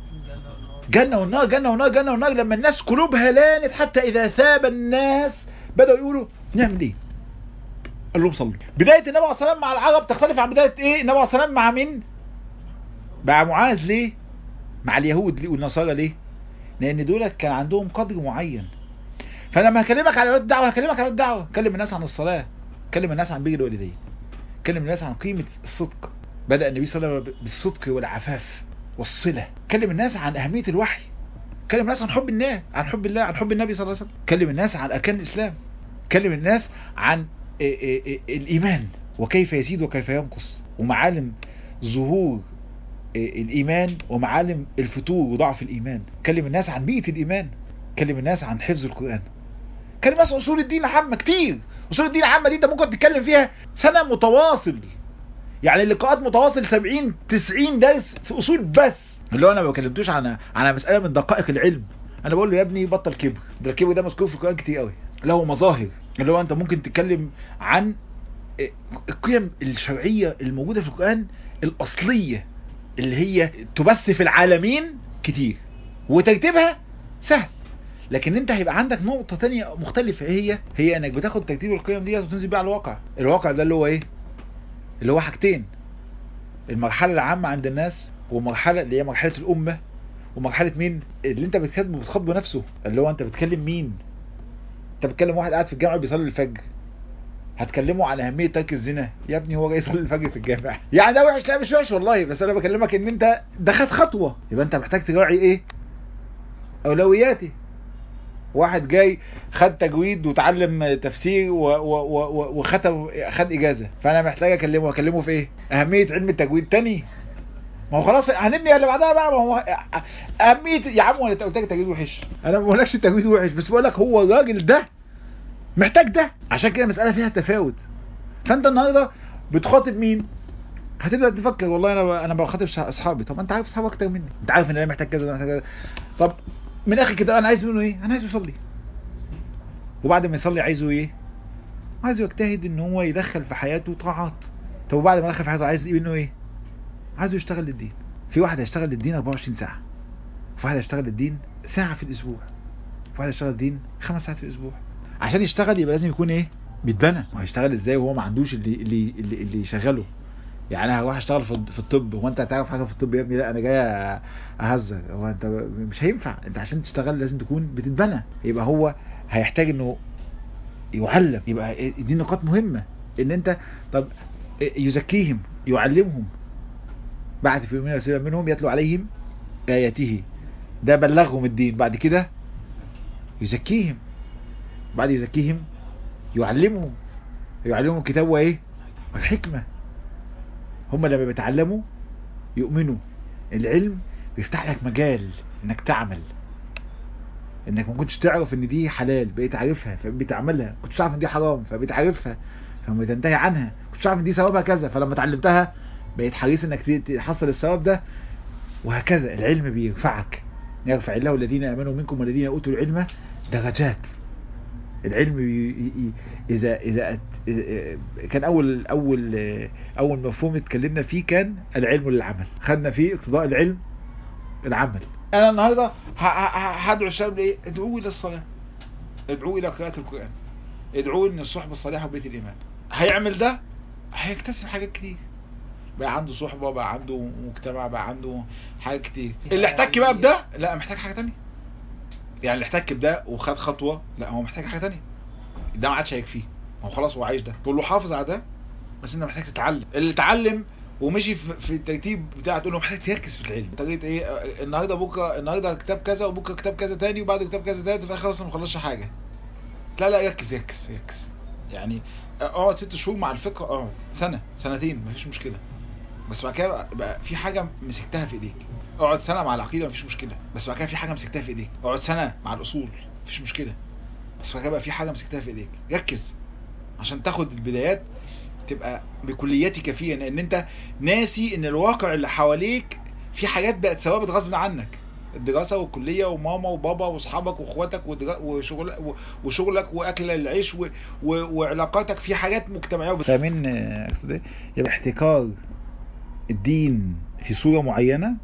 جنة والنار جنة والنار جنة والنار لما الناس قلوبها لانت حتى اذا ثاب الناس بدأوا يقولوا نعمل ايه قال لهم صلوا بداية النبي عليه الصلاة والسلام مع العرب تختلف عن بداية ايه النبي عليه الصلاة والسلام مع مين مع معاذ ليه مع اليهود ليه والنصارى ليه لان دول كان عندهم قدر معين فلما هكلمك على الدعوة هكلمك على الدعوة كلم الناس عن الصلاة كلم الناس عن بر الوالدين كلم الناس عن قيمة الصدق بدأ النبي صلى الله عليه وسلم بالصدق والعفاف والصلة كلم الناس عن أهمية الوحي كلم الناس عن حب الله عن حب الله عن حب النبي صلى الله عليه وسلم كلم الناس عن أركان الإسلام كلم الناس عن الإيمان وكيف يزيد وكيف ينقص ومعالم ظهور الإيمان ومعالم الفتور وضعف الإيمان كلم الناس عن بيئة الإيمان كلم الناس عن حفظ القرآن كلم الناس عن أصول الدين عامة كتير أصول الدين العامة دي أنت ممكن تتكلم فيها سنة متواصل يعني اللقاءات متواصل 70 90 درس في أصول بس اللي هو أنا ما بكلمتوش عن عن مسألة من دقائق العلم أنا بقول له يا ابني بطل كبر ده الكبر ده مذكور في القرآن كتير قوي له مظاهر اللي هو أنت ممكن تتكلم عن القيم الشرعية الموجودة في القرآن الأصلية اللي هي تبث في العالمين كتير وترتيبها سهل لكن انت هيبقى عندك نقطة تانية مختلفة هي هي انك بتاخد ترتيب القيم دي وتنزل بيها على الواقع الواقع ده اللي هو ايه اللي هو حاجتين المرحلة العامة عند الناس ومرحلة اللي هي مرحلة الأمة ومرحلة مين اللي انت بتخاطبه بتخاطبه نفسه اللي هو انت بتكلم مين انت بتكلم واحد قاعد في الجامع بيصلي الفجر هتكلمه عن اهميه ترك الزنا يا ابني هو جاي يصلي الفجر في الجامع يعني ده وحش لا مش وحش والله بس انا بكلمك ان انت ده خد خطوه يبقى انت محتاج تراعي ايه اولوياتي واحد جاي خد تجويد وتعلم تفسير و- و- و- وختم خد اجازه فانا محتاج اكلمه اكلمه في ايه اهميه علم التجويد تاني ما هو خلاص هنبني اللي بعدها بقى ما هو اهميه يا عم وانا قلت لك التجويد وحش انا ما بقولكش التجويد وحش بس بقول لك هو الراجل ده محتاج ده عشان كده المساله فيها تفاوت فانت النهارده بتخاطب مين هتبدا تفكر والله انا انا بخاطب صح- اصحابي طب ما انت عارف اصحابك اكتر مني انت عارف ان انا محتاج كذا وأنا محتاج كذا طب من الاخر كده انا عايز منه ايه انا عايزه يصلي وبعد ما يصلي عايزه ايه عايزه يجتهد ان هو يدخل في حياته طاعات طب وبعد ما يدخل في حياته عايز ايه منه ايه عايزه يشتغل للدين في واحد هيشتغل للدين 24 ساعه في واحد هيشتغل للدين ساعه في الاسبوع في واحد هيشتغل للدين خمس ساعات في الاسبوع عشان يشتغل يبقى لازم يكون ايه بيتبنى وهيشتغل ازاي وهو ما عندوش اللي اللي اللي, اللي يشغله يعني انا هروح اشتغل في في الطب هو انت هتعرف حاجه في الطب يا ابني لا انا جاي اهزر هو انت مش هينفع انت عشان تشتغل لازم تكون بتتبنى يبقى هو هيحتاج انه يعلم يبقى دي نقاط مهمه ان انت طب يزكيهم يعلمهم بعد في يومين رسولا منهم يتلو عليهم اياته ده بلغهم الدين بعد كده يزكيهم بعد يزكيهم يعلمهم يعلمهم الكتاب وايه والحكمه هم لما بيتعلموا يؤمنوا العلم بيفتح لك مجال انك تعمل انك ما كنتش تعرف ان دي حلال بقيت عارفها فبقيت تعملها ما كنتش عارف ان دي حرام فبقيت عارفها فما تنتهي عنها ما كنتش عارف ان دي ثوابها كذا فلما اتعلمتها بقيت حريص انك تحصل الثواب ده وهكذا العلم بيرفعك يرفع الله الذين امنوا منكم والذين اوتوا العلم درجات العلم ي- ي- اذا اذا أت- كان اول اول اول مفهوم اتكلمنا فيه كان العلم للعمل خدنا فيه اقتضاء العلم العمل انا النهارده ه- ه- هدعو الشباب لايه ادعوه الى الصلاه ادعوه الى قراءه القران ادعوه ان الصحبه الصالحه وبيت الايمان هيعمل ده هيكتسب حاجات كتير بقى عنده صحبه بقى عنده مجتمع بقى عنده حاجات كتير اللي احتك بقى بده لا محتاج حاجه تانية يعني اللي احتك بده وخد خطوه لا هو محتاج حاجه تانية ده ما عادش هيكفيه هو خلاص هو عايش ده تقول له حافظ على ده بس انت محتاج تتعلم اللي اتعلم ومشي في في الترتيب بتاعه تقول له محتاج تركز في العلم طريقه ايه آه، النهارده بكره النهارده كتاب كذا وبكره كتاب كذا تاني وبعد كتاب كذا تاني وفي الاخر خلاص ما خلصش حاجه لا لا ركز ركز ركز يعني اقعد ست شهور مع الفقه اقعد سنه سنتين مفيش مشكله بس بعد كده بقى- بقى في حاجه مسكتها في ايديك اقعد سنه مع العقيده مفيش مشكله بس بعد كده في حاجه مسكتها في ايديك اقعد سنه مع الاصول مفيش مشكله بس بعد كده بقى في حاجه مسكتها في ايديك ركز عشان تاخد البدايات تبقى بكلياتك فيها لان انت ناسي ان الواقع اللي حواليك في حاجات بقت ثوابت غصب عنك الدراسة والكلية وماما وبابا واصحابك واخواتك ودرا- وشغل و- وشغلك واكل العيش و... و... وعلاقاتك في حاجات مجتمعية فمن اقصد ايه يبقى احتكار الدين في صورة معينة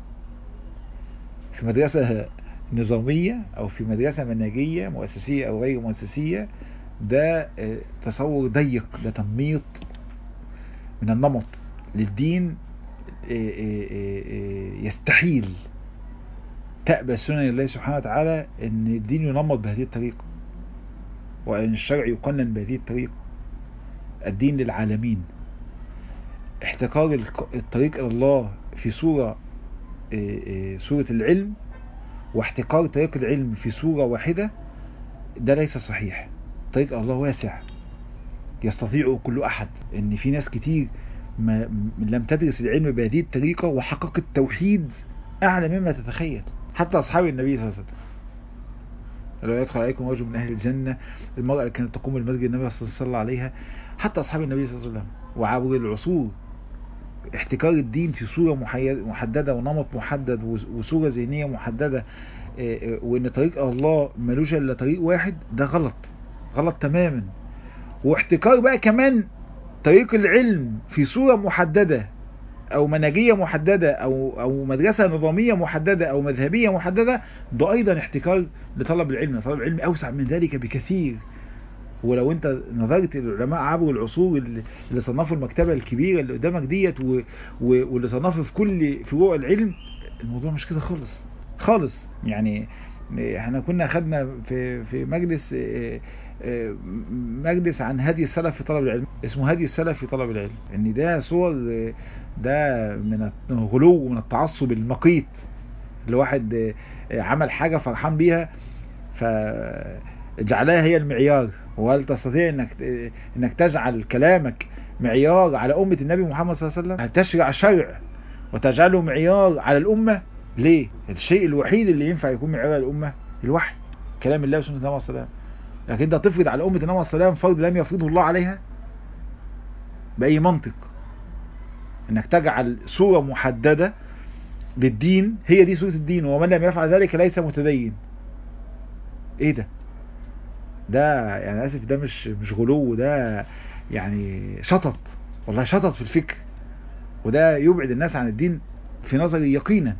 في مدرسة نظامية او في مدرسة منهجية مؤسسية او غير مؤسسية ده آه، تصور ضيق ده تنميط من النمط للدين آه، آه، آه، آه، يستحيل تأبى سنن الله سبحانه وتعالى ان الدين ينمط بهذه الطريقة وان الشرع يقنن بهذه الطريقة الدين للعالمين احتكار الق- الطريق الى الله في صورة آه، آه، صورة العلم واحتكار طريق العلم في صورة واحدة ده ليس صحيح طريق الله واسع يستطيع كل احد ان في ناس كتير ما م- لم تدرس العلم بهذه الطريقة وحققت التوحيد اعلى مما تتخيل حتى اصحاب النبي صلى الله عليه وسلم لو يدخل عليكم رجل من اهل الجنة المرأة اللي كانت تقوم المسجد النبي صلى الله عليه وسلم عليها حتى اصحاب النبي صلى الله عليه وسلم وعبر العصور احتكار الدين في صورة محي- محددة ونمط محدد وس- وصورة ذهنية محددة اه، اه، وان طريق الله ملوش الا طريق واحد ده غلط غلط تماما واحتكار بقى كمان طريق العلم في صورة محددة او منهجية محددة او او مدرسة نظامية محددة او مذهبية محددة ده ايضا احتكار لطلب العلم طلب العلم اوسع من ذلك بكثير ولو انت نظرت العلماء عبر العصور اللي اللي صنفوا المكتبة الكبيرة اللي قدامك ديت و... و... واللي صنفوا في كل فروع العلم الموضوع مش كده خالص خالص يعني احنا كنا خدنا في في مجلس مجلس عن هدي السلف في طلب العلم اسمه هدي السلف في طلب العلم ان ده صور ده من الغلو ومن التعصب المقيت الواحد عمل حاجة فرحان بيها فجعلها هي المعيار وهل تستطيع انك انك تجعل كلامك معيار على أمة النبي محمد صلى الله عليه وسلم تشرع شرع وتجعله معيار على الأمة ليه الشيء الوحيد اللي ينفع يكون معيار على الأمة الوحي كلام الله وسنة النبي صلى الله عليه وسلم لكن انت تفرض على أمة النبي صلى الله عليه وسلم فرض لم يفرضه الله عليها بأي منطق انك تجعل صورة محددة للدين هي دي صورة الدين ومن لم يفعل ذلك ليس متدين ايه ده ده يعني اسف ده مش مش غلو ده يعني شطط والله شطط في الفكر وده يبعد الناس عن الدين في نظري يقينا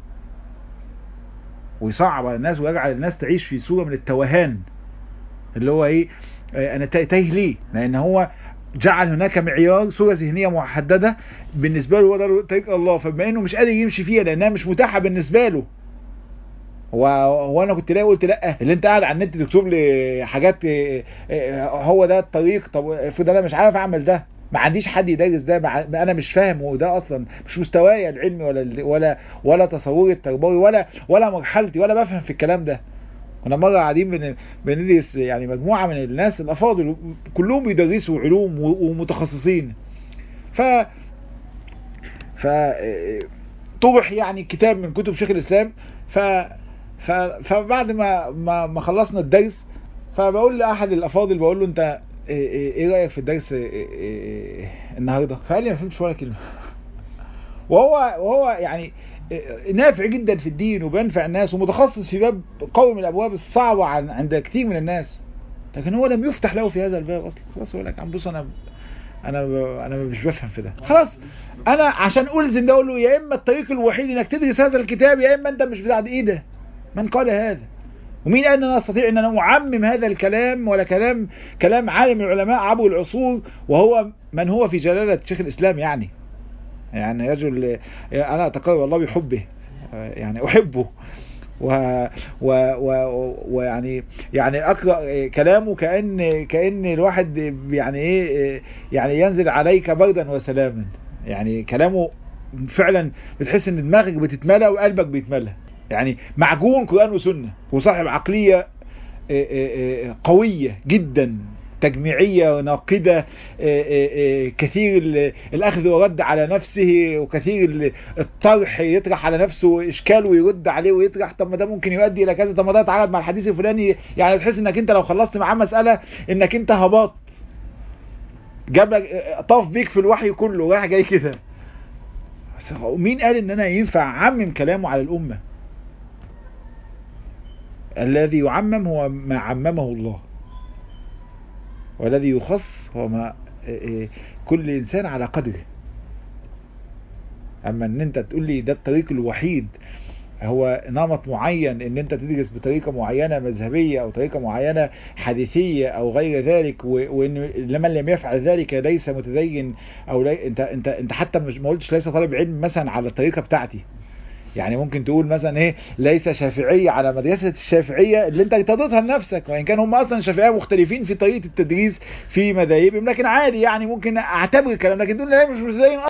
ويصعب على الناس ويجعل الناس تعيش في صورة من التوهان اللي هو ايه انا تايه ليه لان هو جعل هناك معيار صورة ذهنية محددة بالنسبة له هو ده طريق الله فبما انه مش قادر يمشي فيها لانها مش متاحة بالنسبة له هو هو انا كنت لاقي قلت لا اللي انت قاعد على النت تكتب لي حاجات هو ده الطريق طب افرض انا مش عارف اعمل ده ما عنديش حد يدرس ده انا مش فاهم وده اصلا مش مستواي العلمي ولا ولا ولا تصوري التربوي ولا ولا مرحلتي ولا بفهم في الكلام ده كنا مرة قاعدين بندرس يعني مجموعة من الناس الأفاضل كلهم بيدرسوا علوم ومتخصصين ف ف طرح يعني كتاب من كتب شيخ الإسلام ف ف فبعد ما ما, ما خلصنا الدرس فبقول لأحد الأفاضل بقول له أنت إيه رأيك في الدرس النهاردة فقال لي ما فهمتش ولا كلمة وهو وهو يعني نافع جدا في الدين وبينفع الناس ومتخصص في باب قوي من الابواب الصعبه عن عند كتير من الناس لكن هو لم يفتح له في هذا الباب اصلا خلاص يقول لك عم بص انا انا انا مش بفهم في ده خلاص انا عشان الزم ده اقول له يا اما الطريق الوحيد انك تدرس هذا الكتاب يا اما انت مش بتاع ايه ده من قال هذا ومين قال ان انا استطيع ان انا اعمم هذا الكلام ولا كلام كلام عالم العلماء عبر العصور وهو من هو في جلاله شيخ الاسلام يعني يعني رجل انا اتقرب والله بحبه يعني احبه و و و ويعني يعني اقرا كلامه كان كان الواحد يعني ايه يعني ينزل عليك بردا وسلاما يعني كلامه فعلا بتحس ان دماغك بتتملى وقلبك بيتملى يعني معجون قران وسنه وصاحب عقليه قويه جدا تجميعية ناقدة كثير الأخذ ورد على نفسه وكثير الطرح يطرح على نفسه إشكال ويرد عليه ويطرح طب ما ده ممكن يؤدي إلى كذا طب ما ده يتعارض مع الحديث الفلاني يعني تحس إنك أنت لو خلصت معاه مسألة إنك أنت هباط جاب لك طاف بيك في الوحي كله رايح جاي كده مين قال إن أنا ينفع أعمم كلامه على الأمة الذي يعمم هو ما عممه الله والذي يخص هو ما كل انسان على قدره اما ان انت تقول لي ده الطريق الوحيد هو نمط معين ان انت تدرس بطريقة معينة مذهبية او طريقة معينة حديثية او غير ذلك وان لمن لم يفعل ذلك ليس متدين او لي انت انت انت حتى مش ما قلتش ليس طالب علم مثلا على الطريقة بتاعتي يعني ممكن تقول مثلا ايه ليس شافعية على مدرسة الشافعية اللي انت ارتضيتها لنفسك وان كان هم اصلا شافعية مختلفين في طريقة التدريس في مذاهبهم لكن عادي يعني ممكن اعتبر الكلام لكن تقول لا مش متدين